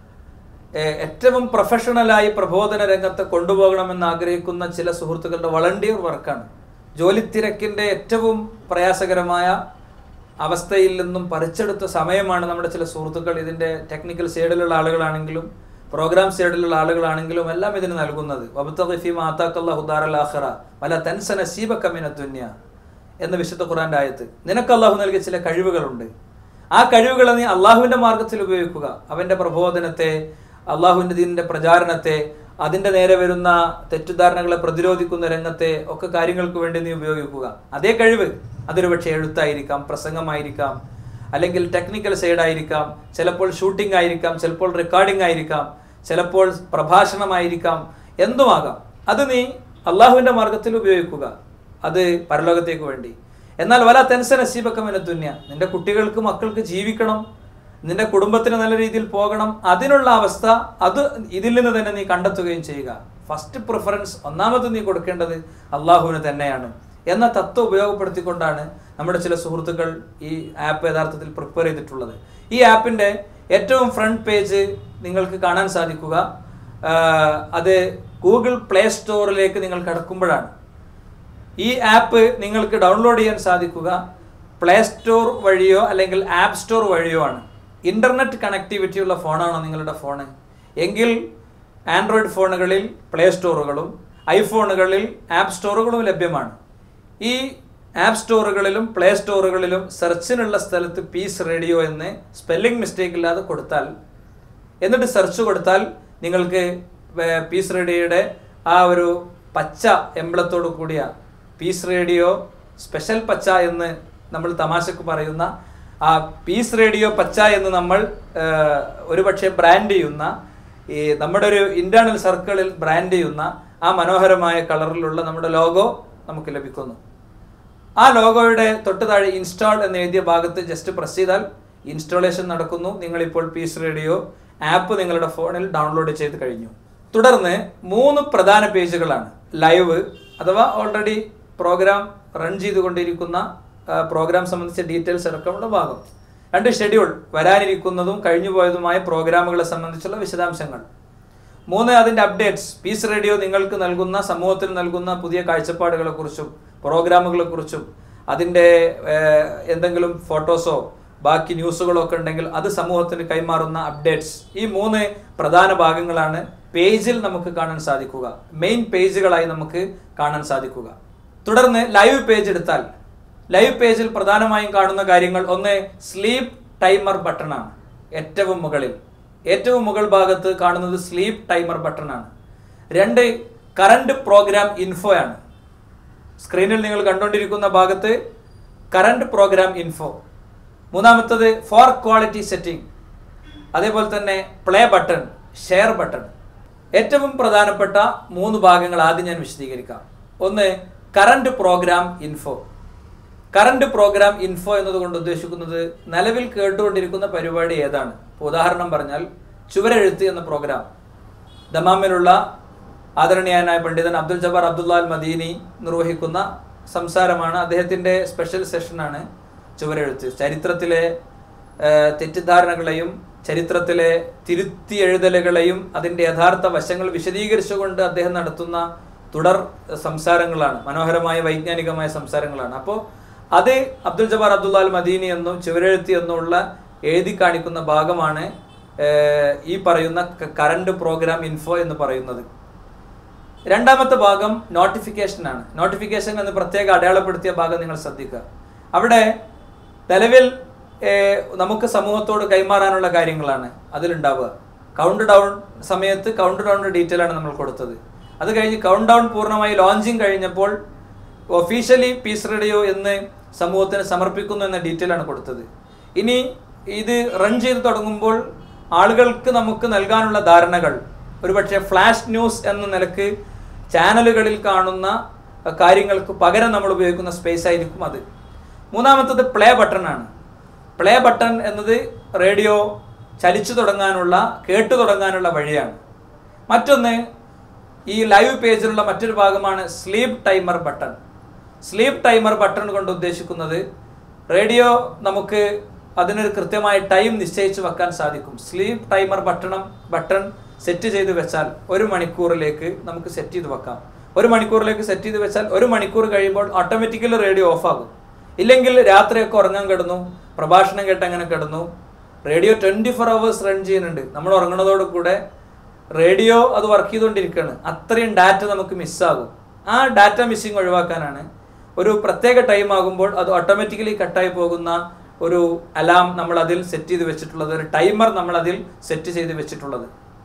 ഏ, ഏറ്റവും പ്രൊഫഷണലായി പ്രബോധന രംഗത്ത് കൊണ്ടുപോകണമെന്ന് ആഗ്രഹിക്കുന്ന ചില സുഹൃത്തുക്കളുടെ വളണ്ടിയർ വർക്കാണ് ജോലി തിരക്കിൻ്റെ ഏറ്റവും പ്രയാസകരമായ അവസ്ഥയിൽ നിന്നും പറിച്ചെടുത്ത സമയമാണ് നമ്മുടെ ചില സുഹൃത്തുക്കൾ ഇതിൻ്റെ ടെക്നിക്കൽ സൈഡിലുള്ള ആളുകളാണെങ്കിലും പ്രോഗ്രാം സൈഡിലുള്ള ആളുകളാണെങ്കിലും എല്ലാം ഇതിന് നൽകുന്നത് വബത്തഖിഫി മാതാക്കല്ലാ ഹുദാറൽ ആഖിറ വല തൻസന സീബക മിന ദുനിയ എന്ന വിശുദ്ധ ഖുറാന്റെ ആയത്ത് നിനക്ക് അള്ളാഹു നൽകിയ ചില കഴിവുകളുണ്ട് ആ കഴിവുകളെ നീ അള്ളാഹുവിന്റെ മാർഗത്തിൽ ഉപയോഗിക്കുക അവന്റെ പ്രബോധനത്തെ അള്ളാഹുവിന്റെ ദീനിന്റെ പ്രചാരണത്തെ അതിന്റെ നേരെ വരുന്ന തെറ്റിദ്ധാരണകളെ പ്രതിരോധിക്കുന്ന രംഗത്തെ ഒക്കെ കാര്യങ്ങൾക്ക് വേണ്ടി നീ ഉപയോഗിക്കുക അതേ കഴിവ് അതൊരു പക്ഷേ എഴുത്തായിരിക്കാം പ്രസംഗമായിരിക്കാം അല്ലെങ്കിൽ ടെക്നിക്കൽ സൈഡായിരിക്കാം ചിലപ്പോൾ ഷൂട്ടിംഗ് ആയിരിക്കാം ചിലപ്പോൾ റെക്കോർഡിംഗ് ആയിരിക്കാം ചിലപ്പോൾ പ്രഭാഷണമായിരിക്കാം എന്തുമാകാം അത് നീ അള്ളാഹുവിന്റെ മാർഗത്തിൽ ഉപയോഗിക്കുക അത് പരലോകത്തേക്ക് വേണ്ടി എന്നാൽ വല തെൻസ നസീബക്കമെന്ന തുന്യ നിന്റെ കുട്ടികൾക്ക് മക്കൾക്ക് ജീവിക്കണം നിന്റെ കുടുംബത്തിന് നല്ല രീതിയിൽ പോകണം അതിനുള്ള അവസ്ഥ അത് ഇതിൽ നിന്ന് തന്നെ നീ കണ്ടെത്തുകയും ചെയ്യുക ഫസ്റ്റ് പ്രിഫറൻസ് ഒന്നാമത് നീ കൊടുക്കേണ്ടത് അള്ളാഹുവിന് തന്നെയാണ് എന്ന തത്വം ഉപയോഗപ്പെടുത്തിക്കൊണ്ടാണ് നമ്മുടെ ചില സുഹൃത്തുക്കൾ ഈ ആപ്പ് യഥാർത്ഥത്തിൽ പ്രിപ്പയർ ചെയ്തിട്ടുള്ളത് ഈ ആപ്പിൻ്റെ ഏറ്റവും ഫ്രണ്ട് പേജ് നിങ്ങൾക്ക് കാണാൻ സാധിക്കുക ആഹ് അത് ഗൂഗിൾ പ്ലേ സ്റ്റോറിലേക്ക് നിങ്ങൾ കടക്കുമ്പോഴാണ് ഈ ആപ്പ് നിങ്ങൾക്ക് ഡൗൺലോഡ് ചെയ്യാൻ സാധിക്കുക പ്ലേ സ്റ്റോർ വഴിയോ അല്ലെങ്കിൽ ആപ്പ് സ്റ്റോർ വഴിയോ ആണ് ഇൻ്റർനെറ്റ് കണക്ടിവിറ്റി ഉള്ള ഫോണാണോ നിങ്ങളുടെ ഫോണ് എങ്കിൽ ആൻഡ്രോയിഡ് ഫോണുകളിൽ പ്ലേ സ്റ്റോറുകളും ഐഫോണുകളിൽ ആപ്പ് സ്റ്റോറുകളും ലഭ്യമാണ് ഈ ആപ്പ് സ്റ്റോറുകളിലും പ്ലേ സ്റ്റോറുകളിലും സെർച്ചിനുള്ള സ്ഥലത്ത് പീസ് റേഡിയോ എന്ന് സ്പെല്ലിംഗ് മിസ്റ്റേക്ക് ഇല്ലാതെ കൊടുത്താൽ എന്നിട്ട് സെർച്ച് കൊടുത്താൽ നിങ്ങൾക്ക് വേ- പീസ് റേഡിയോയുടെ ആ ഒരു പച്ച എംബ്ലത്തോട് കൂടിയ പീസ് റേഡിയോ സ്പെഷ്യൽ പച്ച എന്ന് നമ്മൾ തമാശക്ക് പറയുന്ന ആ പീസ് റേഡിയോ പച്ച എന്ന് നമ്മൾ ആ, ഒരുപക്ഷെ ബ്രാൻഡ് ചെയ്യുന്ന ഈ നമ്മുടെ ഒരു ഇന്റേണൽ സർക്കിളിൽ ബ്രാൻഡ് ചെയ്യുന്ന ആ മനോഹരമായ കളറിലുള്ള നമ്മുടെ ലോഗോ നമുക്ക് ലഭിക്കുന്നു ആ ലോഗോയുടെ തൊട്ട് താഴെ ഇൻസ്റ്റാൾ എന്ന് എഴുതിയ ഭാഗത്ത് ജസ്റ്റ് പ്രസ് ചെയ്താൽ ഇൻസ്റ്റാളേഷൻ നടക്കുന്നു നിങ്ങളിപ്പോൾ പീസ് റേഡിയോ ആപ്പ് നിങ്ങളുടെ ഫോണിൽ ഡൗൺലോഡ് ചെയ്ത് കഴിഞ്ഞു തുടർന്ന് മൂന്ന് പ്രധാന പേജുകളാണ് ലൈവ് അഥവാ ഓൾറെഡി പ്രോഗ്രാം റൺ ചെയ്തുകൊണ്ടിരിക്കുന്ന ആ, പ്രോഗ്രാം സംബന്ധിച്ച ഡീറ്റെയിൽസ് അടക്കമുള്ള ഭാഗം രണ്ട് ഷെഡ്യൂൾ വരാനിരിക്കുന്നതും കഴിഞ്ഞുപോയതുമായ പ്രോഗ്രാമുകളെ സംബന്ധിച്ചുള്ള വിശദാംശങ്ങൾ മൂന്ന് അതിൻ്റെ അപ്ഡേറ്റ്സ് പീസ് റേഡിയോ നിങ്ങൾക്ക് നൽകുന്ന സമൂഹത്തിന് നൽകുന്ന പുതിയ കാഴ്ചപ്പാടുകളെക്കുറിച്ചും പ്രോഗ്രാമുകളെക്കുറിച്ചും അതിൻ്റെ ഏഹ്, എന്തെങ്കിലും ഫോട്ടോസോ ബാക്കി ന്യൂസുകളൊക്കെ ഉണ്ടെങ്കിൽ അത് സമൂഹത്തിന് കൈമാറുന്ന അപ്ഡേറ്റ്സ് ഈ മൂന്ന് പ്രധാന ഭാഗങ്ങളാണ് പേജിൽ നമുക്ക് കാണാൻ സാധിക്കുക മെയിൻ പേജുകളായി നമുക്ക് കാണാൻ സാധിക്കുക തുടർന്ന് ലൈവ് പേജ് എടുത്താൽ ലൈവ് പേജിൽ പ്രധാനമായും കാണുന്ന കാര്യങ്ങൾ ഒന്ന് സ്ലീപ്പ് ടൈമർ ബട്ടണാണ് ഏറ്റവും മുകളിൽ ഏറ്റവും മുകൾ ഭാഗത്ത് കാണുന്നത് സ്ലീപ്പ് ടൈമർ ബട്ടണാണ് രണ്ട് കറണ്ട് പ്രോഗ്രാം ഇൻഫോ ആണ് സ്ക്രീനിൽ നിങ്ങൾ കണ്ടുകൊണ്ടിരിക്കുന്ന ഭാഗത്ത് കറണ്ട് പ്രോഗ്രാം ഇൻഫോ മൂന്നാമത്തത് ഫോർ ക്വാളിറ്റി സെറ്റിംഗ് അതേപോലെ തന്നെ പ്ലേ ബട്ടൺ ഷെയർ ബട്ടൺ ഏറ്റവും പ്രധാനപ്പെട്ട മൂന്ന് ഭാഗങ്ങൾ ആദ്യം ഞാൻ വിശദീകരിക്കാം ഒന്ന് current programme info current programme info എന്നതുകൊണ്ട് ഉദ്ദേശിക്കുന്നത് നിലവിൽ കേട്ടുകൊണ്ടിരിക്കുന്ന പരിപാടി ഏതാണ് ഇപ്പൊ ഉദാഹരണം പറഞ്ഞാൽ ചുവരെഴുത്ത് എന്ന പ്രോഗ്രാം ദമാമിലുള്ള ആദരണീയനായ പണ്ഡിതൻ അബ്ദുൽ ജബ്ബാർ അബ്ദുല്ലാൽ മദീനി നിർവഹിക്കുന്ന സംസാരമാണ് അദ്ദേഹത്തിൻ്റെ സ്പെഷ്യൽ സെഷനാണ് ചുവരെഴുത്ത് ചരിത്രത്തിലെ ഏഹ്, തെറ്റിദ്ധാരണകളെയും ചരിത്രത്തിലെ തിരുത്തി എഴുതലുകളെയും അതിൻ്റെ യഥാർത്ഥ വശങ്ങൾ വിശദീകരിച്ചുകൊണ്ട് അദ്ദേഹം നടത്തുന്ന തുടർ സംസാരങ്ങളാണ് മനോഹരമായ വൈജ്ഞാനികമായ സംസാരങ്ങളാണ് അപ്പോൾ അത് അബ്ദുൽ ജബ്ബാർ അബ്ദുല്ലാൽ മദീനി എന്നും ചുവരെഴുത്തി എന്നുമുള്ള എഴുതി കാണിക്കുന്ന ഭാഗമാണ് ഏഹ്, ഈ പറയുന്ന കറണ്ട് പ്രോഗ്രാം ഇൻഫോ എന്ന് പറയുന്നത് രണ്ടാമത്തെ ഭാഗം നോട്ടിഫിക്കേഷൻ ആണ് നോട്ടിഫിക്കേഷൻ എന്ന് പ്രത്യേക അടയാളപ്പെടുത്തിയ ഭാഗം നിങ്ങൾ ശ്രദ്ധിക്കുക അവിടെ നിലവിൽ ഏർ, നമുക്ക് സമൂഹത്തോട് കൈമാറാനുള്ള കാര്യങ്ങളാണ് അതിലുണ്ടാവുക കൗണ്ട് ഡൗൺ സമയത്ത് കൗണ്ട് ഡൗണിന്റെ ഡീറ്റെയിൽ ആണ് നമ്മൾ കൊടുത്തത് അത് കഴിഞ്ഞ് കൗണ്ട് ഡൗൺ പൂർണ്ണമായി ലോഞ്ചിങ് കഴിഞ്ഞപ്പോൾ ഒഫീഷ്യലി പീസ് റേഡിയോ എന്ന് സമൂഹത്തിന് സമർപ്പിക്കുന്നു എന്ന ഡീറ്റെയിൽ ആണ് കൊടുത്തത് ഇനി ഇത് റൺ ചെയ്ത് തുടങ്ങുമ്പോൾ ആളുകൾക്ക് നമുക്ക് നൽകാനുള്ള ധാരണകൾ ഒരുപക്ഷെ ഫ്ലാഷ് ന്യൂസ് എന്ന നിലക്ക് ചാനലുകളിൽ കാണുന്ന അഹ്, കാര്യങ്ങൾക്ക് പകരം നമ്മൾ ഉപയോഗിക്കുന്ന സ്പേസ് ആയിരിക്കും അത് മൂന്നാമത്തത് പ്ലേ ബട്ടൺ ആണ് പ്ലേ ബട്ടൺ എന്നത് റേഡിയോ ചലിച്ചു തുടങ്ങാനുള്ള കേട്ടു തുടങ്ങാനുള്ള വഴിയാണ് മറ്റൊന്ന് ഈ ലൈവ് പേജിലുള്ള മറ്റൊരു ഭാഗമാണ് sleep timer button sleep timer button കൊണ്ട് ഉദ്ദേശിക്കുന്നത് റേഡിയോ നമുക്ക് അതിനൊരു കൃത്യമായ ടൈം നിശ്ചയിച്ച് വെക്കാൻ സാധിക്കും സ്ലീപ്പ് ടൈമർ ബട്ടണം ബട്ടൺ സെറ്റ് ചെയ്ത് വെച്ചാൽ ഒരു മണിക്കൂറിലേക്ക് നമുക്ക് സെറ്റ് ചെയ്ത് വെക്കാം ഒരു മണിക്കൂറിലേക്ക് സെറ്റ് ചെയ്ത് വെച്ചാൽ ഒരു മണിക്കൂർ കഴിയുമ്പോൾ ഓട്ടോമാറ്റിക്കലി റേഡിയോ ഓഫ് ആകും ഇല്ലെങ്കിൽ രാത്രിയൊക്കെ ഉറങ്ങാൻ കിടന്നു പ്രഭാഷണം കേട്ട് അങ്ങനെ കിടന്നു radio twenty four hours run ചെയ്യുന്നുണ്ട് നമ്മൾ ഉറങ്ങുന്നതോട് കൂടെ റേഡിയോ അത് വർക്ക് ചെയ്തുകൊണ്ടിരിക്കുകയാണ് അത്രയും ഡാറ്റ നമുക്ക് മിസ്സാകും ആ ഡാറ്റ മിസ്സിങ് ഒഴിവാക്കാനാണ് ഒരു പ്രത്യേക ടൈം ആകുമ്പോൾ അത് ഓട്ടോമാറ്റിക്കലി കട്ടായി പോകുന്ന ഒരു അലാം നമ്മൾ അതിൽ സെറ്റ് ചെയ്ത് വെച്ചിട്ടുള്ളത് ഒരു ടൈമർ നമ്മൾ അതിൽ സെറ്റ് ചെയ്ത് വെച്ചിട്ടുള്ളത്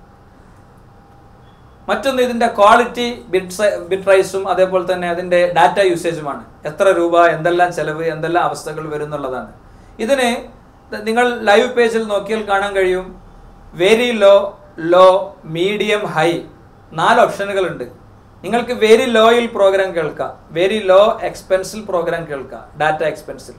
മറ്റൊന്ന് ഇതിന്റെ ക്വാളിറ്റി ബിറ്റ് ബിറ്റ് റൈസും അതേപോലെ തന്നെ അതിന്റെ ഡാറ്റ യൂസേജുമാണ് എത്ര രൂപ എന്തെല്ലാം ചെലവ് എന്തെല്ലാം അവസ്ഥകൾ വരും എന്നുള്ളതാണ് ഇതിന് ത- നിങ്ങൾ ലൈവ് പേജിൽ നോക്കിയാൽ കാണാൻ കഴിയും very low low medium high നാല് ഓപ്ഷനുകൾ ഉണ്ട് നിങ്ങൾക്ക് വെരി ലോയിൽ പ്രോഗ്രാം കേൾക്കാം വെരി ലോ എക്സ്പെൻസിൽ പ്രോഗ്രാം കേൾക്കാം ഡാറ്റ എക്സ്പെൻസിൽ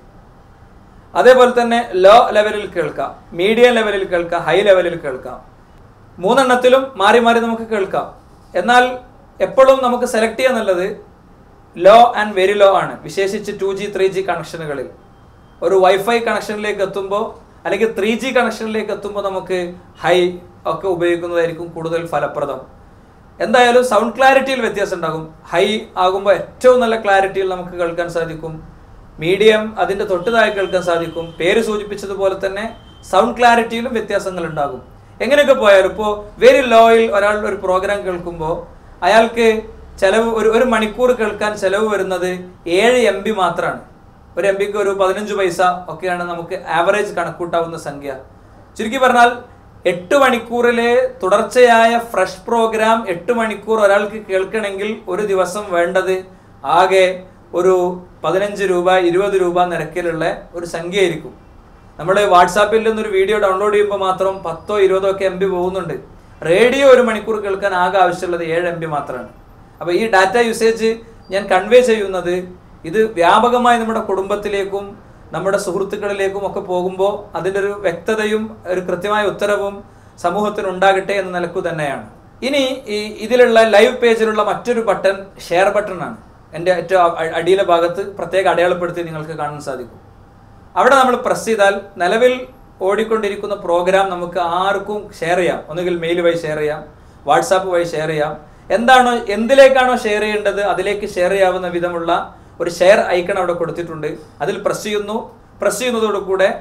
അതേപോലെ തന്നെ ലോ ലെവലിൽ കേൾക്കാം മീഡിയം ലെവലിൽ കേൾക്കാം ഹൈ ലെവലിൽ കേൾക്കാം മൂന്നെണ്ണത്തിലും മാറി മാറി നമുക്ക് കേൾക്കാം എന്നാൽ എപ്പോഴും നമുക്ക് സെലക്ട് ചെയ്യാൻ നല്ലത് ലോ ആൻഡ് വെരി ലോ ആണ് വിശേഷിച്ച് ടു ജി ത്രീ ജി കണക്ഷനുകളിൽ ഒരു വൈഫൈ കണക്ഷനിലേക്ക് എത്തുമ്പോൾ അല്ലെങ്കിൽ ത്രീ ജി കണക്ഷനിലേക്ക് എത്തുമ്പോൾ നമുക്ക് ഹൈ ഒക്കെ ഉപയോഗിക്കുന്നതായിരിക്കും കൂടുതൽ ഫലപ്രദം എന്തായാലും സൗണ്ട് ക്ലാരിറ്റിയിൽ വ്യത്യാസം ഉണ്ടാകും ഹൈ ആകുമ്പോൾ ഏറ്റവും നല്ല ക്ലാരിറ്റിയിൽ നമുക്ക് കേൾക്കാൻ സാധിക്കും മീഡിയം അതിന്റെ തൊട്ട് താഴെ കേൾക്കാൻ സാധിക്കും പേര് സൂചിപ്പിച്ചതുപോലെ തന്നെ സൗണ്ട് ക്ലാരിറ്റിയിലും വ്യത്യാസങ്ങൾ ഉണ്ടാകും എങ്ങനെയൊക്കെ പോയാലും ഇപ്പോൾ വെരി ലോയിൽ ഒരാൾ ഒരു പ്രോഗ്രാം കേൾക്കുമ്പോൾ അയാൾക്ക് ചെലവ് ഒരു ഒരു മണിക്കൂർ കേൾക്കാൻ ചെലവ് വരുന്നത് ഏഴ് എം ബി മാത്രമാണ് ഒരു എം ബിക്ക് ഒരു പതിനഞ്ച് പൈസ ഒക്കെയാണ് നമുക്ക് ആവറേജ് കണക്കൂട്ടാവുന്ന സംഖ്യ ചുരുക്കി പറഞ്ഞാൽ എട്ട് മണിക്കൂറിലെ തുടർച്ചയായ ഫ്രഷ് പ്രോഗ്രാം എട്ട് മണിക്കൂർ ഒരാൾക്ക് കേൾക്കണമെങ്കിൽ ഒരു ദിവസം വേണ്ടത് ആകെ ഒരു പതിനഞ്ച് രൂപ ഇരുപത് രൂപ നിരക്കിലുള്ള ഒരു സംഖ്യയായിരിക്കും നമ്മൾ വാട്സാപ്പിൽ നിന്നൊരു വീഡിയോ ഡൗൺലോഡ് ചെയ്യുമ്പോൾ മാത്രം പത്തോ ഇരുപതോ ഒക്കെ എം ബി പോകുന്നുണ്ട് റേഡിയോ ഒരു മണിക്കൂർ കേൾക്കാൻ ആകെ ആവശ്യമുള്ളത് ഏഴ് എം ബി മാത്രമാണ് അപ്പോൾ ഈ ഡാറ്റ യൂസേജ് ഞാൻ കൺവേ ചെയ്യുന്നത് ഇത് വ്യാപകമായി നമ്മുടെ കുടുംബത്തിലേക്കും നമ്മുടെ സുഹൃത്തുക്കളിലേക്കും ഒക്കെ പോകുമ്പോൾ അതിൻ്റെ ഒരു വ്യക്തതയും ഒരു കൃത്യമായ ഉത്തരവും സമൂഹത്തിന് ഉണ്ടാകട്ടെ എന്ന നിലക്കു തന്നെയാണ് ഇനി ഈ ഇതിലുള്ള ലൈവ് പേജിലുള്ള മറ്റൊരു ബട്ടൺ ഷെയർ ബട്ടൺ ആണ് എൻ്റെ ഏറ്റവും അ- അടിയിലെ ഭാഗത്ത് പ്രത്യേക അടയാളപ്പെടുത്തി നിങ്ങൾക്ക് കാണാൻ സാധിക്കും അവിടെ നമ്മൾ പ്രസ് ചെയ്താൽ നിലവിൽ ഓടിക്കൊണ്ടിരിക്കുന്ന പ്രോഗ്രാം നമുക്ക് ആർക്കും ഷെയർ ചെയ്യാം ഒന്നുകിൽ മെയിൽ വഴി ഷെയർ ചെയ്യാം വാട്സാപ്പ് വഴി ഷെയർ ചെയ്യാം എന്താണോ എന്തിലേക്കാണോ ഷെയർ ചെയ്യേണ്ടത് അതിലേക്ക് ഷെയർ ചെയ്യാവുന്ന വിധമുള്ള ഒരു ഷെയർ ഐക്കൺ അവിടെ കൊടുത്തിട്ടുണ്ട് അതിൽ പ്രസ് ചെയ്യുന്നു പ്രസ് ചെയ്യുന്നതോടുകൂടെ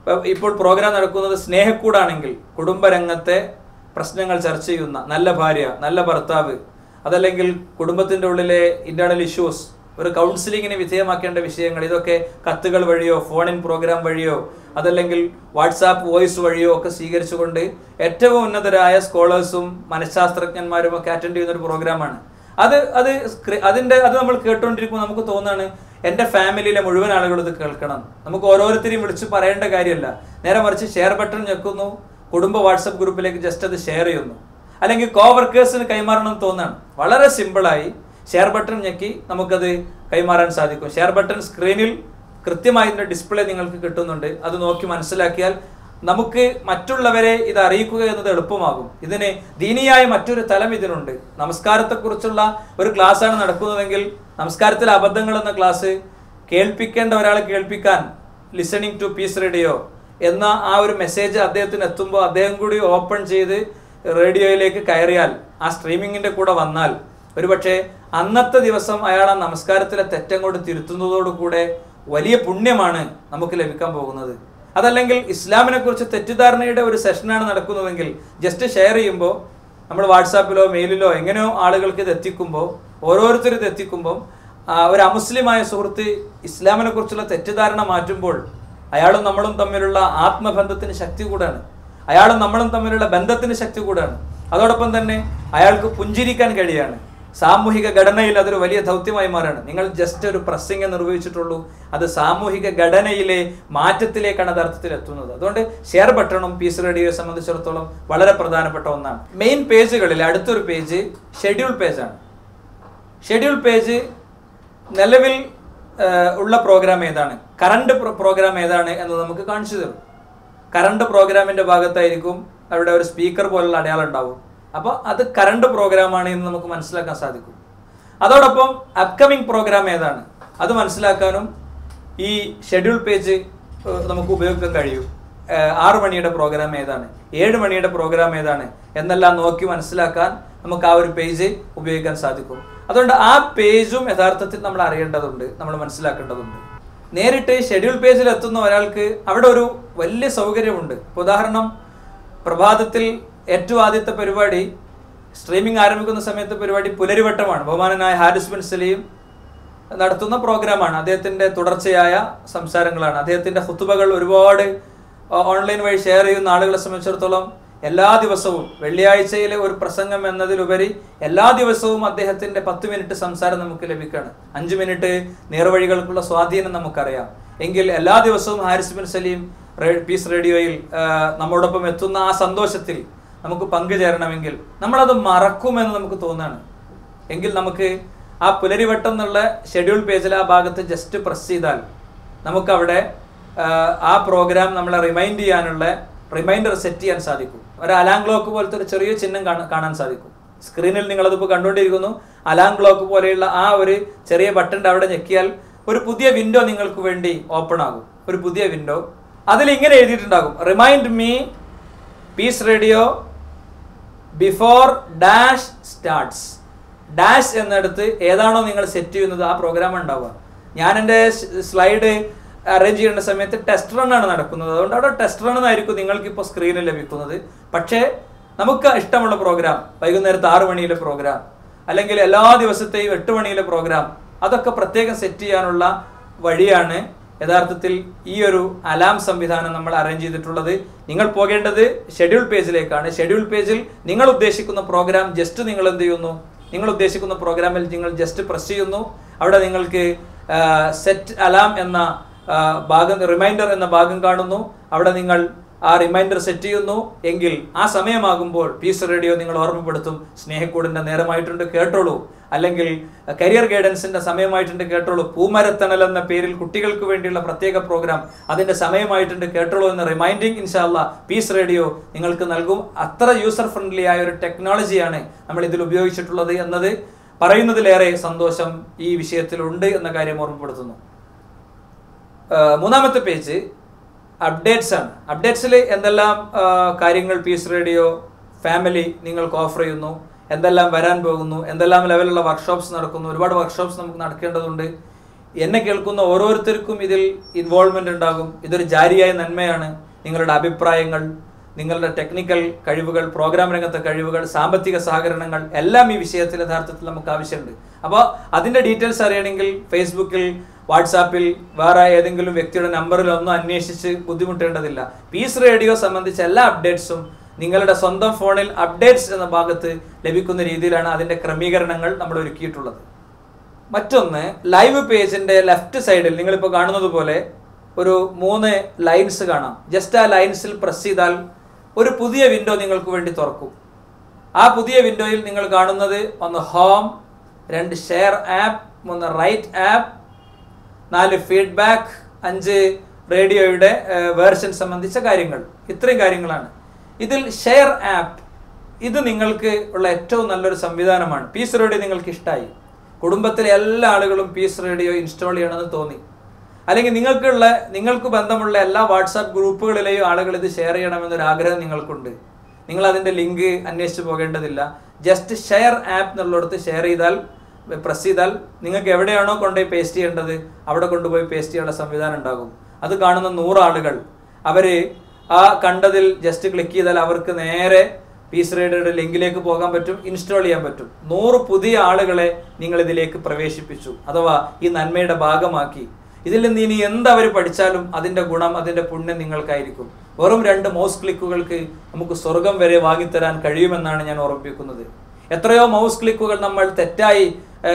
ഇപ്പൊ ഇപ്പോൾ പ്രോഗ്രാം നടക്കുന്നത് സ്നേഹക്കൂടാണെങ്കിൽ കുടുംബരംഗത്തെ പ്രശ്നങ്ങൾ ചർച്ച ചെയ്യുന്ന നല്ല ഭാര്യ നല്ല ഭർത്താവ് അതല്ലെങ്കിൽ കുടുംബത്തിന്റെ ഉള്ളിലെ ഇന്റേണൽ ഇഷ്യൂസ് ഒരു കൗൺസിലിങ്ങിന് വിധേയമാക്കേണ്ട വിഷയങ്ങൾ ഇതൊക്കെ കത്തുകൾ വഴിയോ ഫോണിൻ പ്രോഗ്രാം വഴിയോ അതല്ലെങ്കിൽ വാട്സാപ്പ് വോയിസ് വഴിയോ ഒക്കെ സ്വീകരിച്ചുകൊണ്ട് ഏറ്റവും ഉന്നതരായ സ്കോളേഴ്സും മനഃശാസ്ത്രജ്ഞന്മാരും ഒക്കെ അറ്റൻഡ് ചെയ്യുന്ന ഒരു പ്രോഗ്രാമാണ് അത് അത് സ്ക്രി- അതിന്റെ അത് നമ്മൾ കേട്ടുകൊണ്ടിരിക്കുമ്പോൾ നമുക്ക് തോന്നാണ് എൻ്റെ ഫാമിലിയിലെ മുഴുവൻ ആളുകളും ഇത് കേൾക്കണം നമുക്ക് ഓരോരുത്തരെയും വിളിച്ച് പറയേണ്ട കാര്യമല്ല നേരെ മറിച്ച് ഷെയർ ബട്ടൺ ഞെക്കുന്നു കുടുംബ വാട്സപ്പ് ഗ്രൂപ്പിലേക്ക് ജസ്റ്റ് അത് ഷെയർ ചെയ്യുന്നു അല്ലെങ്കിൽ കോ വർക്കേഴ്സിന് കൈമാറണം എന്ന് തോന്നാണ് വളരെ സിമ്പിളായി ഷെയർ ബട്ടൺ ഞെക്കി നമുക്കത് കൈമാറാൻ സാധിക്കും ഷെയർ ബട്ടൺ സ്ക്രീനിൽ കൃത്യമായി ഇതിന്റെ ഡിസ്പ്ലേ നിങ്ങൾക്ക് കിട്ടുന്നുണ്ട് അത് നോക്കി മനസ്സിലാക്കിയാൽ നമുക്ക് മറ്റുള്ളവരെ ഇത് അറിയിക്കുക എന്നത് എളുപ്പമാകും ഇതിന് ദീനിയായ മറ്റൊരു തലം ഇതിനുണ്ട് നമസ്കാരത്തെക്കുറിച്ചുള്ള ഒരു ക്ലാസ് ആണ് നടക്കുന്നതെങ്കിൽ നമസ്കാരത്തിലെ അബദ്ധങ്ങൾ എന്ന ക്ലാസ് കേൾപ്പിക്കേണ്ട ഒരാളെ കേൾപ്പിക്കാൻ ലിസണിങ് ടു പീസ് റേഡിയോ എന്ന ആ ഒരു മെസ്സേജ് അദ്ദേഹത്തിന് എത്തുമ്പോൾ അദ്ദേഹം കൂടി ഓപ്പൺ ചെയ്ത് റേഡിയോയിലേക്ക് കയറിയാൽ ആ സ്ട്രീമിങ്ങിന്റെ കൂടെ വന്നാൽ ഒരുപക്ഷെ അന്നത്തെ ദിവസം അയാൾ ആ നമസ്കാരത്തിലെ തെറ്റം കൊണ്ട് തിരുത്തുന്നതോടുകൂടെ വലിയ പുണ്യമാണ് നമുക്ക് ലഭിക്കാൻ പോകുന്നത് അതല്ലെങ്കിൽ ഇസ്ലാമിനെ കുറിച്ച് തെറ്റിദ്ധാരണയുടെ ഒരു സെഷനാണ് നടക്കുന്നതെങ്കിൽ ജസ്റ്റ് ഷെയർ ചെയ്യുമ്പോൾ നമ്മൾ വാട്സാപ്പിലോ മെയിലിലോ എങ്ങനെയോ ആളുകൾക്ക് ഇത് എത്തിക്കുമ്പോൾ ഓരോരുത്തരും ഇത് എത്തിക്കുമ്പോൾ ആ, ഒരു അമുസ്ലിമായ സുഹൃത്ത് ഇസ്ലാമിനെ കുറിച്ചുള്ള തെറ്റിദ്ധാരണ മാറ്റുമ്പോൾ അയാളും നമ്മളും തമ്മിലുള്ള ആത്മബന്ധത്തിന് ശക്തി കൂടാണ് അയാളും നമ്മളും തമ്മിലുള്ള ബന്ധത്തിന് ശക്തി കൂടാണ് അതോടൊപ്പം തന്നെ അയാൾക്ക് പുഞ്ചിരിക്കാൻ കഴിയാണ് സാമൂഹിക ഘടനയിൽ അതൊരു വലിയ ദൗത്യമായി മാറാണ് നിങ്ങൾ ജസ്റ്റ് ഒരു പ്രസംഗം നിർവഹിച്ചിട്ടുള്ളൂ അത് സാമൂഹിക ഘടനയിലെ മാറ്റത്തിലേക്കാണ് അത് അർത്ഥത്തിൽ എത്തുന്നത് അതുകൊണ്ട് ഷെയർ ബട്ടണും പീസ് റേഡിയോയെ സംബന്ധിച്ചിടത്തോളം വളരെ പ്രധാനപ്പെട്ട ഒന്നാണ് മെയിൻ പേജുകളിൽ അടുത്തൊരു പേജ് ഷെഡ്യൂൾ പേജാണ് ഷെഡ്യൂൾ പേജ് നിലവിൽ ആ, ഉള്ള പ്രോഗ്രാം ഏതാണ് കറണ്ട് പ്രോഗ്രാം ഏതാണ് എന്ന് നമുക്ക് കാണിച്ചു തരും കറണ്ട് പ്രോഗ്രാമിന്റെ ഭാഗത്തായിരിക്കും അവിടെ ഒരു സ്പീക്കർ പോലുള്ള അടയാളം ഉണ്ടാവും അപ്പോൾ അത് കറണ്ട് പ്രോഗ്രാമാണ് എന്ന് നമുക്ക് മനസ്സിലാക്കാൻ സാധിക്കും അതോടൊപ്പം അപ്കമിങ് പ്രോഗ്രാം ഏതാണ് അത് മനസ്സിലാക്കാനും ഈ ഷെഡ്യൂൾ പേജ് ഏഹ്, നമുക്ക് ഉപയോഗിക്കാൻ കഴിയും ഏഹ്, ആറ് മണിയുടെ പ്രോഗ്രാം ഏതാണ് ഏഴ് മണിയുടെ പ്രോഗ്രാം ഏതാണ് എന്നെല്ലാം നോക്കി മനസ്സിലാക്കാൻ നമുക്ക് ആ ഒരു പേജ് ഉപയോഗിക്കാൻ സാധിക്കും അതുകൊണ്ട് ആ പേജും യഥാർത്ഥത്തിൽ നമ്മൾ അറിയേണ്ടതുണ്ട് നമ്മൾ മനസ്സിലാക്കേണ്ടതുണ്ട് നേരിട്ട് ഷെഡ്യൂൾ പേജിൽ എത്തുന്ന ഒരാൾക്ക് അവിടെ ഒരു വലിയ സൗകര്യമുണ്ട് ഇപ്പൊ ഉദാഹരണം പ്രഭാതത്തിൽ ഏറ്റവും ആദ്യത്തെ പരിപാടി സ്ട്രീമിംഗ് ആരംഭിക്കുന്ന സമയത്ത് പരിപാടി പുലരിവട്ടമാണ് ബഹുമാനനായ ഹാരിസ് ബിൻ സലീം നടത്തുന്ന പ്രോഗ്രാമാണ് അദ്ദേഹത്തിന്റെ തുടർച്ചയായ സംസാരങ്ങളാണ് അദ്ദേഹത്തിന്റെ ഹുത്തുബകൾ ഒരുപാട് ഓൺലൈൻ വഴി ഷെയർ ചെയ്യുന്ന ആളുകളെ സംബന്ധിച്ചിടത്തോളം എല്ലാ ദിവസവും വെള്ളിയാഴ്ചയിലെ ഒരു പ്രസംഗം എന്നതിലുപരി എല്ലാ ദിവസവും അദ്ദേഹത്തിന്റെ പത്ത് മിനിറ്റ് സംസാരം നമുക്ക് ലഭിക്കുകയാണ് അഞ്ച് മിനിറ്റ് നേർവഴികൾക്കുള്ള സ്വാധീനം നമുക്കറിയാം എങ്കിൽ എല്ലാ ദിവസവും ഹാരിസ് ബിൻ സലീം റേ- പീസ് റേഡിയോയിൽ ആ, നമ്മോടൊപ്പം എത്തുന്ന ആ സന്തോഷത്തിൽ നമുക്ക് പങ്കുചേരണമെങ്കിൽ നമ്മളത് മറക്കുമെന്ന് നമുക്ക് തോന്നുകയാണ് എങ്കിൽ നമുക്ക് ആ പുലരിവട്ടം എന്നുള്ള ഷെഡ്യൂൾ പേജിൽ ആ ഭാഗത്ത് ജസ്റ്റ് പ്രസ് ചെയ്താൽ നമുക്കവിടെ ആ, ആ പ്രോഗ്രാം നമ്മളെ റിമൈൻഡ് ചെയ്യാനുള്ള റിമൈൻഡർ സെറ്റ് ചെയ്യാൻ സാധിക്കും ഒരു അലാം ക്ലോക്ക് പോലത്തെ ഒരു ചെറിയ ചിഹ്നം കാണാൻ കാണാൻ സാധിക്കും സ്ക്രീനിൽ നിങ്ങളതിപ്പോൾ കണ്ടുകൊണ്ടിരിക്കുന്നു അലാം ക്ലോക്ക് പോലെയുള്ള ആ ഒരു ചെറിയ ബട്ടൻ്റെ അവിടെ ഞെക്കിയാൽ ഒരു പുതിയ വിൻഡോ നിങ്ങൾക്ക് വേണ്ടി ഓപ്പൺ ആകും ഒരു പുതിയ വിൻഡോ അതിൽ ഇങ്ങനെ എഴുതിയിട്ടുണ്ടാകും remind me peace radio before dash starts dash എന്നിടത്ത് ഏതാണോ നിങ്ങൾ സെറ്റ് ചെയ്യുന്നത് ആ പ്രോഗ്രാം ഉണ്ടാവുക ഞാൻ എൻ്റെ സ്ലൈഡ് അറേഞ്ച് ചെയ്യുന്ന സമയത്ത് ടെസ്റ്റ് റൺ ആണ് നടക്കുന്നത് അതുകൊണ്ട് അവിടെ ടെസ്റ്റ് റൺ എന്നായിരിക്കും നിങ്ങൾക്ക് ഇപ്പോൾ സ്ക്രീനിൽ ലഭിക്കുന്നത് പക്ഷേ നമുക്ക് ഇഷ്ടമുള്ള പ്രോഗ്രാം വൈകുന്നേരത്ത് ആറ് മണിയിലെ പ്രോഗ്രാം അല്ലെങ്കിൽ എല്ലാ ദിവസത്തെയും എട്ട് മണിയിലെ പ്രോഗ്രാം അതൊക്കെ പ്രത്യേകം സെറ്റ് ചെയ്യാനുള്ള വഴിയാണ് യഥാർത്ഥത്തിൽ ഈ ഒരു അലാം സംവിധാനം നമ്മൾ അറേഞ്ച് ചെയ്തിട്ടുള്ളത് നിങ്ങൾ പോകേണ്ടത് ഷെഡ്യൂൾ പേജിലേക്കാണ് ഷെഡ്യൂൾ പേജിൽ നിങ്ങൾ ഉദ്ദേശിക്കുന്ന പ്രോഗ്രാം ജസ്റ്റ് നിങ്ങൾ എന്ത് ചെയ്യുന്നു നിങ്ങൾ ഉദ്ദേശിക്കുന്ന പ്രോഗ്രാമിൽ നിങ്ങൾ ജസ്റ്റ് പ്രസ് ചെയ്യുന്നു അവിടെ നിങ്ങൾക്ക് സെറ്റ് അലാം എന്ന ആ, ഭാഗം റിമൈൻഡർ എന്ന ഭാഗം കാണുന്നു അവിടെ നിങ്ങൾ ആ റിമൈൻഡർ സെറ്റ് ചെയ്യുന്നു എങ്കിൽ ആ സമയമാകുമ്പോൾ പീസ് റേഡിയോ നിങ്ങൾ ഓർമ്മപ്പെടുത്തും സ്നേഹക്കൂടിന്റെ നേരമായിട്ടുണ്ട് കേട്ടോളൂ അല്ലെങ്കിൽ കരിയർ ഗൈഡൻസിന്റെ സമയമായിട്ടുണ്ട് കേട്ടോളൂ പൂമരത്തണൽ എന്ന പേരിൽ കുട്ടികൾക്ക് വേണ്ടിയുള്ള പ്രത്യേക പ്രോഗ്രാം അതിന്റെ സമയമായിട്ടുണ്ട് കേട്ടോളൂ എന്ന റിമൈൻഡിങ് ഇൻഷാല്ല പീസ് റേഡിയോ നിങ്ങൾക്ക് നൽകും അത്ര യൂസർ ഫ്രണ്ട്ലി ആയ ഒരു ടെക്നോളജിയാണ് നമ്മൾ ഇതിൽ ഉപയോഗിച്ചിട്ടുള്ളത് എന്നത് പറയുന്നതിലേറെ സന്തോഷം ഈ വിഷയത്തിലുണ്ട് എന്ന കാര്യം ഓർമ്മപ്പെടുത്തുന്നു ആ, മൂന്നാമത്തെ പേജ് അപ്ഡേറ്റ്സ് ആണ് അപ്ഡേറ്റ്സിൽ എന്തെല്ലാം ആ, കാര്യങ്ങൾ പീസ് റേഡിയോ ഫാമിലി നിങ്ങൾക്ക് ഓഫർ ചെയ്യുന്നു എന്തെല്ലാം വരാൻ പോകുന്നു എന്തെല്ലാം ലെവലുള്ള വർക്ക്ഷോപ്സ് നടക്കുന്നു ഒരുപാട് വർക്ക്ഷോപ്സ് നമുക്ക് നടക്കേണ്ടതുണ്ട് എന്നെ കേൾക്കുന്ന ഓരോരുത്തർക്കും ഇതിൽ ഇൻവോൾവ്മെന്റ് ഉണ്ടാകും ഇതൊരു ജാരിയായ നന്മയാണ് നിങ്ങളുടെ അഭിപ്രായങ്ങൾ നിങ്ങളുടെ ടെക്നിക്കൽ കഴിവുകൾ പ്രോഗ്രാം രംഗത്തെ കഴിവുകൾ സാമ്പത്തിക സഹകരണങ്ങൾ എല്ലാം ഈ വിഷയത്തിൽ യഥാർത്ഥത്തിൽ നമുക്ക് ആവശ്യമുണ്ട് അപ്പോൾ അതിന്റെ ഡീറ്റെയിൽസ് അറിയണമെങ്കിൽ ഫേസ്ബുക്കിൽ വാട്സാപ്പിൽ വേറെ ഏതെങ്കിലും വ്യക്തിയുടെ നമ്പറിൽ ഒന്നും അന്വേഷിച്ച് ബുദ്ധിമുട്ടേണ്ടതില്ല പീസ് റേഡിയോ സംബന്ധിച്ച എല്ലാ അപ്ഡേറ്റ്സും നിങ്ങളുടെ സ്വന്തം ഫോണിൽ അപ്ഡേറ്റ്സ് എന്ന ഭാഗത്ത് ലഭിക്കുന്ന രീതിയിലാണ് അതിന്റെ ക്രമീകരണങ്ങൾ നമ്മൾ ഒരുക്കിയിട്ടുള്ളത് മറ്റൊന്ന് ലൈവ് പേജിന്റെ ലെഫ്റ്റ് സൈഡിൽ നിങ്ങളിപ്പോൾ കാണുന്നത് പോലെ ഒരു മൂന്ന് ലൈൻസ് കാണാം ജസ്റ്റ് ആ ലൈൻസിൽ പ്രസ് ചെയ്താൽ ഒരു പുതിയ വിൻഡോ നിങ്ങൾക്ക് വേണ്ടി തുറക്കും ആ പുതിയ വിൻഡോയിൽ നിങ്ങൾ കാണുന്നത് ഒന്ന് ഹോം രണ്ട് ഷെയർ ആപ്പ് മൂന്ന് റൈറ്റ് ആപ്പ് നാല് ഫീഡ്ബാക്ക് അഞ്ച് റേഡിയോയുടെ വേർഷൻ സംബന്ധിച്ച കാര്യങ്ങൾ ഇത്രയും കാര്യങ്ങളാണ് ഇതിൽ ഷെയർ ആപ്പ് ഇത് നിങ്ങൾക്ക് ഉള്ള ഏറ്റവും നല്ലൊരു സംവിധാനമാണ് പീസ് റേഡിയോ നിങ്ങൾക്ക് ഇഷ്ടമായി കുടുംബത്തിലെ എല്ലാ ആളുകളും പീസ് റേഡിയോ ഇൻസ്റ്റാൾ ചെയ്യണമെന്ന് തോന്നി അല്ലെങ്കിൽ നിങ്ങൾക്കുള്ള നിങ്ങൾക്ക് ബന്ധമുള്ള എല്ലാ വാട്സാപ്പ് ഗ്രൂപ്പുകളിലെയും ആളുകൾ ഇത് ഷെയർ ചെയ്യണമെന്നൊരു ആഗ്രഹം നിങ്ങൾക്കുണ്ട് നിങ്ങൾ അതിൻ്റെ ലിങ്ക് അന്വേഷിച്ച് പോകേണ്ടതില്ല ജസ്റ്റ് ഷെയർ ആപ്പ് എന്നുള്ളിടത്ത് ഷെയർ ചെയ്താൽ പ്രസ് ചെയ്താൽ നിങ്ങൾക്ക് എവിടെയാണോ കൊണ്ടുപോയി പേസ്റ്റ് ചെയ്യേണ്ടത് അവിടെ കൊണ്ടുപോയി പേസ്റ്റ് ചെയ്യാനുള്ള സംവിധാനം ഉണ്ടാകും അത് കാണുന്ന നൂറ് ആളുകൾ അവര് ആ കണ്ടതിൽ ജസ്റ്റ് ക്ലിക്ക് ചെയ്താൽ അവർക്ക് നേരെ പീസ് റേഡിയോയുടെ ലിങ്കിലേക്ക് പോകാൻ പറ്റും ഇൻസ്റ്റാൾ ചെയ്യാൻ പറ്റും നൂറ് പുതിയ ആളുകളെ നിങ്ങൾ ഇതിലേക്ക് പ്രവേശിപ്പിച്ചു അഥവാ ഈ നന്മയുടെ ഭാഗമാക്കി ഇതിൽ നിന്ന് ഇനി എന്തവർ പഠിച്ചാലും അതിന്റെ ഗുണം അതിന്റെ പുണ്യം നിങ്ങൾക്കായിരിക്കും വെറും രണ്ട് മൗസ് ക്ലിക്കുകൾക്ക് നമുക്ക് സ്വർഗം വരെ വാങ്ങിത്തരാൻ കഴിയുമെന്നാണ് ഞാൻ ഓർമ്മിപ്പിക്കുന്നത് എത്രയോ മൗസ് ക്ലിക്കുകൾ നമ്മൾ തെറ്റായി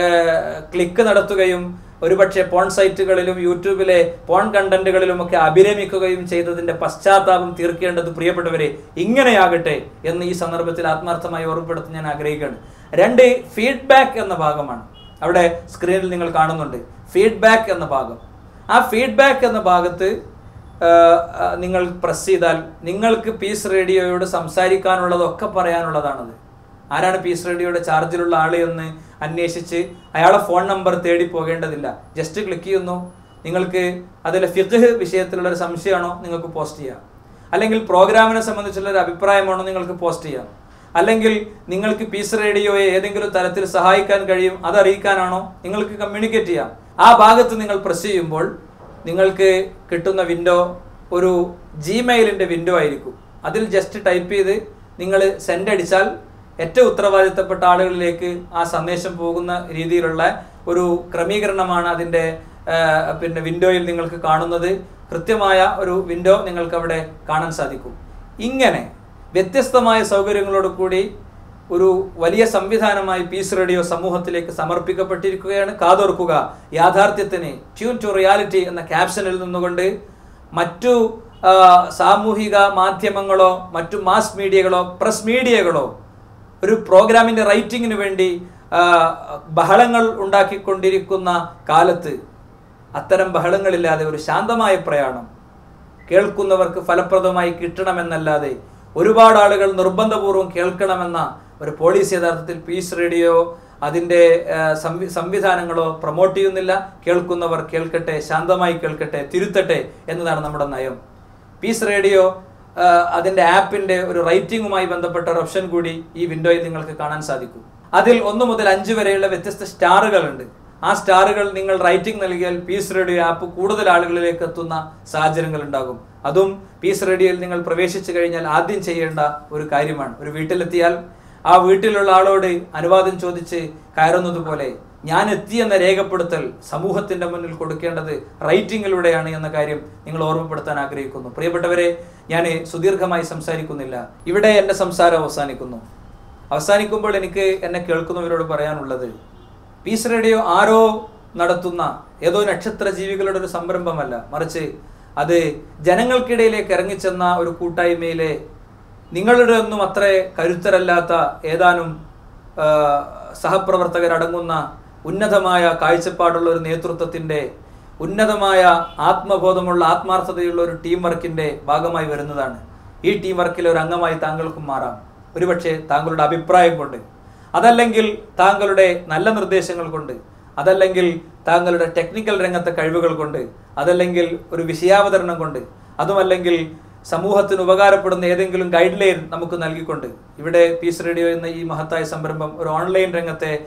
ക്ലിക്ക് നടത്തുകയും ഒരുപക്ഷെ പോൺ സൈറ്റുകളിലും യൂട്യൂബിലെ പോൺ കണ്ടന്റുകളിലും ഒക്കെ അഭിരമിക്കുകയും ചെയ്തതിന്റെ പശ്ചാത്താപം തീർക്കേണ്ടത് പ്രിയപ്പെട്ടവരെ ഇങ്ങനെയാകട്ടെ എന്ന് ഈ സന്ദർഭത്തിൽ ആത്മാർത്ഥമായി ഓർമ്മപ്പെടുത്താൻ ഞാൻ ആഗ്രഹിക്കുകയാണ് രണ്ട് ഫീഡ്ബാക്ക് എന്ന ഭാഗമാണ് അവിടെ സ്ക്രീനിൽ നിങ്ങൾ കാണുന്നുണ്ട് ഫീഡ്ബാക്ക് എന്ന ഭാഗം ആ ഫീഡ്ബാക്ക് എന്ന ഭാഗത്ത് ആ, ആ, നിങ്ങൾ പ്രസ് ചെയ്താൽ നിങ്ങൾക്ക് പീസ് റേഡിയോയോട് സംസാരിക്കാനുള്ളതൊക്കെ പറയാനുള്ളതാണത് ആരാണ് പീസ് റേഡിയോയുടെ ചാർജിലുള്ള ആള് എന്ന് അന്വേഷിച്ച് അയാളെ ഫോൺ നമ്പർ തേടി പോകേണ്ടതില്ല ജസ്റ്റ് ക്ലിക്ക് ചെയ്യുന്നു നിങ്ങൾക്ക് അതിലെ ഫിഖ് വിഷയത്തിലുള്ള ഒരു സംശയമാണോ നിങ്ങൾക്ക് പോസ്റ്റ് ചെയ്യാം അല്ലെങ്കിൽ പ്രോഗ്രാമിനെ സംബന്ധിച്ചുള്ള ഒരു അഭിപ്രായമാണോ നിങ്ങൾക്ക് പോസ്റ്റ് ചെയ്യാം അല്ലെങ്കിൽ നിങ്ങൾക്ക് പീസ് റേഡിയോയെ ഏതെങ്കിലും തരത്തിൽ സഹായിക്കാൻ കഴിയും അത് അറിയിക്കാനാണോ നിങ്ങൾക്ക് കമ്മ്യൂണിക്കേറ്റ് ചെയ്യാം ആ ഭാഗത്ത് നിങ്ങൾ പ്രസ് ചെയ്യുമ്പോൾ നിങ്ങൾക്ക് കിട്ടുന്ന വിൻഡോ ഒരു ജിമെയിലിൻ്റെ വിൻഡോ ആയിരിക്കും അതിൽ ജസ്റ്റ് ടൈപ്പ് ചെയ്ത് നിങ്ങൾ സെൻഡ് അടിച്ചാൽ ഏറ്റവും ഉത്തരവാദിത്തപ്പെട്ട ആളുകളിലേക്ക് ആ സന്ദേശം പോകുന്ന രീതിയിലുള്ള ഒരു ക്രമീകരണമാണ് അതിൻ്റെ ആ, പിന്നെ വിൻഡോയിൽ നിങ്ങൾക്ക് കാണുന്നത് കൃത്യമായ ഒരു വിൻഡോ നിങ്ങൾക്ക് അവിടെ കാണാൻ സാധിക്കും ഇങ്ങനെ വ്യത്യസ്തമായ സൗകര്യങ്ങളോട് കൂടി ഒരു വലിയ സംവിധാനമായി പീസ് റേഡിയോ സമൂഹത്തിലേക്ക് സമർപ്പിക്കപ്പെട്ടിരിക്കുകയാണ് കാതോർക്കുക യാഥാർത്ഥ്യത്തിന് ട്യൂൺ ടു റിയാലിറ്റി എന്ന ക്യാപ്ഷനിൽ നിന്നുകൊണ്ട് മറ്റു ആ, സാമൂഹിക മാധ്യമങ്ങളോ മറ്റു മാസ് മീഡിയകളോ പ്രസ് മീഡിയകളോ ഒരു പ്രോഗ്രാമിന്റെ റൈറ്റിങ്ങിന് വേണ്ടി ആ, ബഹളങ്ങൾ ഉണ്ടാക്കിക്കൊണ്ടിരിക്കുന്ന കാലത്ത് അത്തരം ബഹളങ്ങളില്ലാതെ ഒരു ശാന്തമായ പ്രയാണം കേൾക്കുന്നവർക്ക് ഫലപ്രദമായി കിട്ടണമെന്നല്ലാതെ ഒരുപാട് ആളുകൾ നിർബന്ധപൂർവ്വം കേൾക്കണമെന്ന ഒരു പോളിസി യഥാർത്ഥത്തിൽ പീസ് റേഡിയോ അതിൻ്റെ ആ, സംവി- സംവിധാനങ്ങളോ പ്രൊമോട്ട് ചെയ്യുന്നില്ല കേൾക്കുന്നവർ കേൾക്കട്ടെ ശാന്തമായി കേൾക്കട്ടെ തിരുത്തട്ടെ എന്നതാണ് നമ്മുടെ നയം പീസ് റേഡിയോ ആ, അതിന്റെ ആപ്പിന്റെ ഒരു റൈറ്റിംഗുമായി ബന്ധപ്പെട്ട ഒരു ഓപ്ഷൻ കൂടി ഈ വിൻഡോയിൽ നിങ്ങൾക്ക് കാണാൻ സാധിക്കും അതിൽ ഒന്ന് മുതൽ അഞ്ച് വരെയുള്ള വ്യത്യസ്ത സ്റ്റാറുകൾ ഉണ്ട് ആ സ്റ്റാറുകൾ നിങ്ങൾ റൈറ്റിംഗ് നൽകിയാൽ പീസ് റേഡിയോ ആപ്പ് കൂടുതൽ ആളുകളിലേക്ക് എത്തുന്ന സാഹചര്യങ്ങൾ ഉണ്ടാകും അതും പീസ് റേഡിയോയിൽ നിങ്ങൾ പ്രവേശിച്ചു കഴിഞ്ഞാൽ ആദ്യം ചെയ്യേണ്ട ഒരു കാര്യമാണ് ഒരു വീട്ടിലെത്തിയാൽ ആ വീട്ടിലുള്ള ആളോട് അനുവാദം ചോദിച്ച് കയറുന്നത് പോലെ ഞാൻ എത്തി എന്ന രേഖപ്പെടുത്തൽ സമൂഹത്തിന്റെ മുന്നിൽ കൊടുക്കേണ്ടത് റൈറ്റിംഗിലൂടെയാണ് എന്ന കാര്യം നിങ്ങൾ ഓർമ്മപ്പെടുത്താൻ ആഗ്രഹിക്കുന്നു പ്രിയപ്പെട്ടവരെ ഞാൻ സുദീർഘമായി സംസാരിക്കുന്നില്ല ഇവിടെ എൻ്റെ സംസാരം അവസാനിക്കുന്നു അവസാനിക്കുമ്പോൾ എനിക്ക് എന്നെ കേൾക്കുന്നവരോട് പറയാനുള്ളത് പീസ് റേഡിയോ ആരോ നടത്തുന്ന ഏതോ നക്ഷത്ര ജീവികളുടെ ഒരു സംരംഭമല്ല മറിച്ച് അത് ജനങ്ങൾക്കിടയിലേക്ക് ഇറങ്ങിച്ചെന്ന ഒരു കൂട്ടായ്മയിലെ നിങ്ങളുടെ ഒന്നും അത്ര കരുത്തരല്ലാത്ത ഏതാനും ആ, സഹപ്രവർത്തകരടങ്ങുന്ന ഉന്നതമായ കാഴ്ചപ്പാടുള്ള ഒരു നേതൃത്വത്തിന്റെ ഉന്നതമായ ആത്മബോധമുള്ള ആത്മാർത്ഥതയുള്ള ഒരു ടീം വർക്കിന്റെ ഭാഗമായി വരുന്നതാണ് ഈ ടീം വർക്കിലെ ഒരു അംഗമായി താങ്കൾക്കും മാറാം ഒരുപക്ഷെ താങ്കളുടെ അഭിപ്രായം കൊണ്ട് അതല്ലെങ്കിൽ താങ്കളുടെ നല്ല നിർദ്ദേശങ്ങൾ കൊണ്ട് അതല്ലെങ്കിൽ താങ്കളുടെ ടെക്നിക്കൽ രംഗത്തെ കഴിവുകൾ കൊണ്ട് അതല്ലെങ്കിൽ ഒരു വിഷയാവതരണം കൊണ്ട് അതുമല്ലെങ്കിൽ സമൂഹത്തിന് ഉപകാരപ്പെടുന്ന ഏതെങ്കിലും ഗൈഡ് ലൈൻ നമുക്ക് നൽകിക്കൊണ്ട് ഇവിടെ പീസ് റേഡിയോ എന്ന ഈ മഹത്തായ സംരംഭം ഒരു ഓൺലൈൻ രംഗത്തെ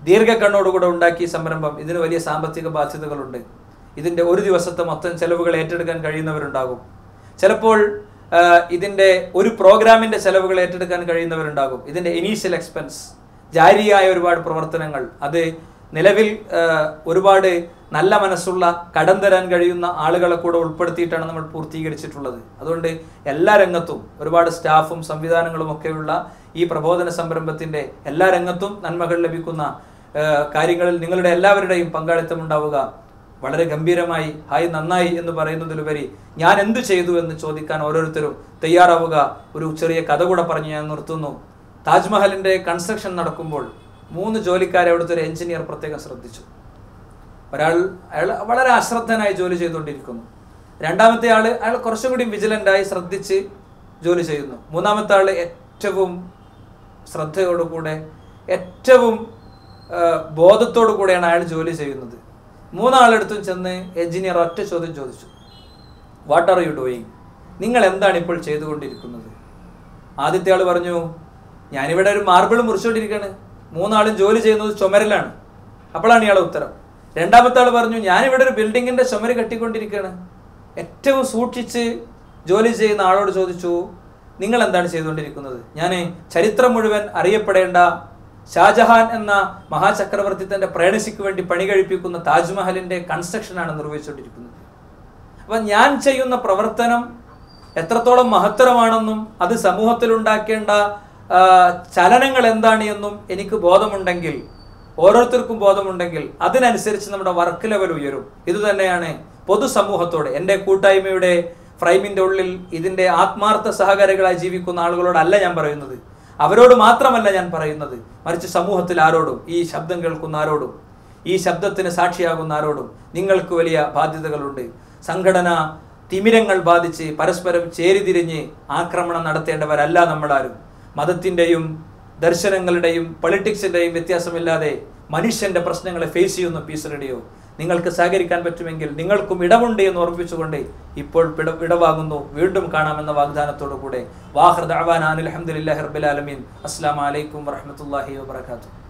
ദീർഘക്കണ്ണോടുകൂടെ ഉണ്ടാക്കിയ ഈ സംരംഭം ഇതിന് വലിയ സാമ്പത്തിക ബാധ്യതകളുണ്ട് ഇതിൻ്റെ ഒരു ദിവസത്തെ മൊത്തം ചെലവുകൾ ഏറ്റെടുക്കാൻ കഴിയുന്നവരുണ്ടാകും ചിലപ്പോൾ ആ, ഇതിൻ്റെ ഒരു പ്രോഗ്രാമിൻ്റെ ചെലവുകൾ ഏറ്റെടുക്കാൻ കഴിയുന്നവരുണ്ടാകും ഇതിൻ്റെ ഇനീഷ്യൽ എക്സ്പെൻസ് ജാരിയായ ഒരുപാട് പ്രവർത്തനങ്ങൾ അത് നിലവിൽ ആ, ഒരുപാട് നല്ല മനസ്സുള്ള കടം തരാൻ കഴിയുന്ന ആളുകളെ കൂടെ ഉൾപ്പെടുത്തിയിട്ടാണ് നമ്മൾ പൂർത്തീകരിച്ചിട്ടുള്ളത് അതുകൊണ്ട് എല്ലാ രംഗത്തും ഒരുപാട് സ്റ്റാഫും സംവിധാനങ്ങളും ഒക്കെയുള്ള ഈ പ്രബോധന സംരംഭത്തിന്റെ എല്ലാ രംഗത്തും നന്മകൾ ലഭിക്കുന്ന ആ, കാര്യങ്ങളിൽ നിങ്ങളുടെ എല്ലാവരുടെയും പങ്കാളിത്തം ഉണ്ടാവുക വളരെ ഗംഭീരമായി ഹായ് നന്നായി എന്ന് പറയുന്നതിലുപരി ഞാൻ എന്തു ചെയ്തു എന്ന് ചോദിക്കാൻ ഓരോരുത്തരും തയ്യാറാവുക ഒരു ചെറിയ കഥ കൂടെ പറഞ്ഞ് ഞാൻ നിർത്തുന്നു താജ്മഹലിന്റെ കൺസ്ട്രക്ഷൻ നടക്കുമ്പോൾ മൂന്ന് ജോലിക്കാരെ അവിടുത്തെ ഒരു എഞ്ചിനീയർ പ്രത്യേകം ശ്രദ്ധിച്ചു ഒരാൾ അയാൾ വളരെ അശ്രദ്ധനായി ജോലി ചെയ്തുകൊണ്ടിരിക്കുന്നു രണ്ടാമത്തെ ആൾ അയാൾ കുറച്ചും കൂടി വിജിലൻ്റായി ശ്രദ്ധിച്ച് ജോലി ചെയ്യുന്നു മൂന്നാമത്തെ ആൾ ഏറ്റവും ശ്രദ്ധയോടുകൂടെ ഏറ്റവും ആ, ബോധത്തോടു കൂടെയാണ് അയാൾ ജോലി ചെയ്യുന്നത് മൂന്നാളെടുത്തും ചെന്ന് എഞ്ചിനീയർ ഒറ്റ ചോദ്യം ചോദിച്ചു വാട്ട് ആർ യു ഡൂയിങ് നിങ്ങൾ എന്താണ് ഇപ്പോൾ ചെയ്തുകൊണ്ടിരിക്കുന്നത് ആദ്യത്തെ ആൾ പറഞ്ഞു ഞാനിവിടെ ഒരു മാർബിൾ മുറിച്ചുകൊണ്ടിരിക്കുകയാണ് മൂന്നാളും ജോലി ചെയ്യുന്നത് ചുമരിലാണ് അപ്പോഴാണ് ഇയാളെ ഉത്തരം രണ്ടാമത്തെ ആൾ പറഞ്ഞു ഞാനിവിടെ ഒരു ബിൽഡിങ്ങിന്റെ ചുമര് കെട്ടിക്കൊണ്ടിരിക്കുകയാണ് ഏറ്റവും സൂക്ഷിച്ച് ജോലി ചെയ്യുന്ന ആളോട് ചോദിച്ചു നിങ്ങൾ എന്താണ് ചെയ്തുകൊണ്ടിരിക്കുന്നത് ഞാൻ ചരിത്രം മുഴുവൻ അറിയപ്പെടേണ്ട ഷാജഹാൻ എന്ന മഹാചക്രവർത്തി തന്റെ പ്രേണസിക്ക് വേണ്ടി പണി കഴിപ്പിക്കുന്ന താജ്മഹലിന്റെ കൺസ്ട്രക്ഷനാണ് നിർവഹിച്ചുകൊണ്ടിരിക്കുന്നത് അപ്പൊ ഞാൻ ചെയ്യുന്ന പ്രവർത്തനം എത്രത്തോളം മഹത്തരമാണെന്നും അത് സമൂഹത്തിൽ ഉണ്ടാക്കേണ്ട ആ, ചലനങ്ങൾ എന്താണ് എന്നും എനിക്ക് ബോധമുണ്ടെങ്കിൽ ഓരോരുത്തർക്കും ബോധമുണ്ടെങ്കിൽ അതിനനുസരിച്ച് നമ്മുടെ വർക്ക് ലെവൽ ഉയരും ഇത് തന്നെയാണ് പൊതുസമൂഹത്തോട് എൻ്റെ കൂട്ടായ്മയുടെ ഫ്രൈമിന്റെ ഉള്ളിൽ ഇതിന്റെ ആത്മാർത്ഥ സഹകാരികളായി ജീവിക്കുന്ന ആളുകളോടല്ല ഞാൻ പറയുന്നത് അവരോട് മാത്രമല്ല ഞാൻ പറയുന്നത് മറിച്ച് സമൂഹത്തിൽ ആരോടും ഈ ശബ്ദം കേൾക്കുന്ന ആരോടും ഈ ശബ്ദത്തിന് സാക്ഷിയാകുന്ന ആരോടും നിങ്ങൾക്ക് വലിയ ബാധ്യതകളുണ്ട് സംഘടന തിമിരങ്ങൾ ബാധിച്ച് പരസ്പരം ചേരിതിരിഞ്ഞ് ആക്രമണം നടത്തേണ്ടവരല്ല നമ്മളാരും മതത്തിൻ്റെയും ദർശനങ്ങളുടെയും പൊളിറ്റിക്സിൻ്റെയും വ്യത്യാസമില്ലാതെ മനുഷ്യന്റെ പ്രശ്നങ്ങളെ ഫേസ് ചെയ്യുന്ന പീസ് റേഡിയോ നിങ്ങൾക്ക് സഹകരിക്കാൻ പറ്റുമെങ്കിൽ നിങ്ങൾക്കും ഇടമുണ്ട് എന്ന് ഉറപ്പിച്ചുകൊണ്ട് ഇപ്പോൾ പിട വിടവാകുന്നു വീണ്ടും കാണാമെന്ന വാഗ്ദാനത്തോടു കൂടെ വാഹൃദ് അവാൻ അനിൽ അഹമ്മദില്ലാഹി റബ്ബിൽ ആലമീൻ അസ്സാം വലൈക്കും വറഹമത്തല്ലാഹി വാബർക്കാത്തു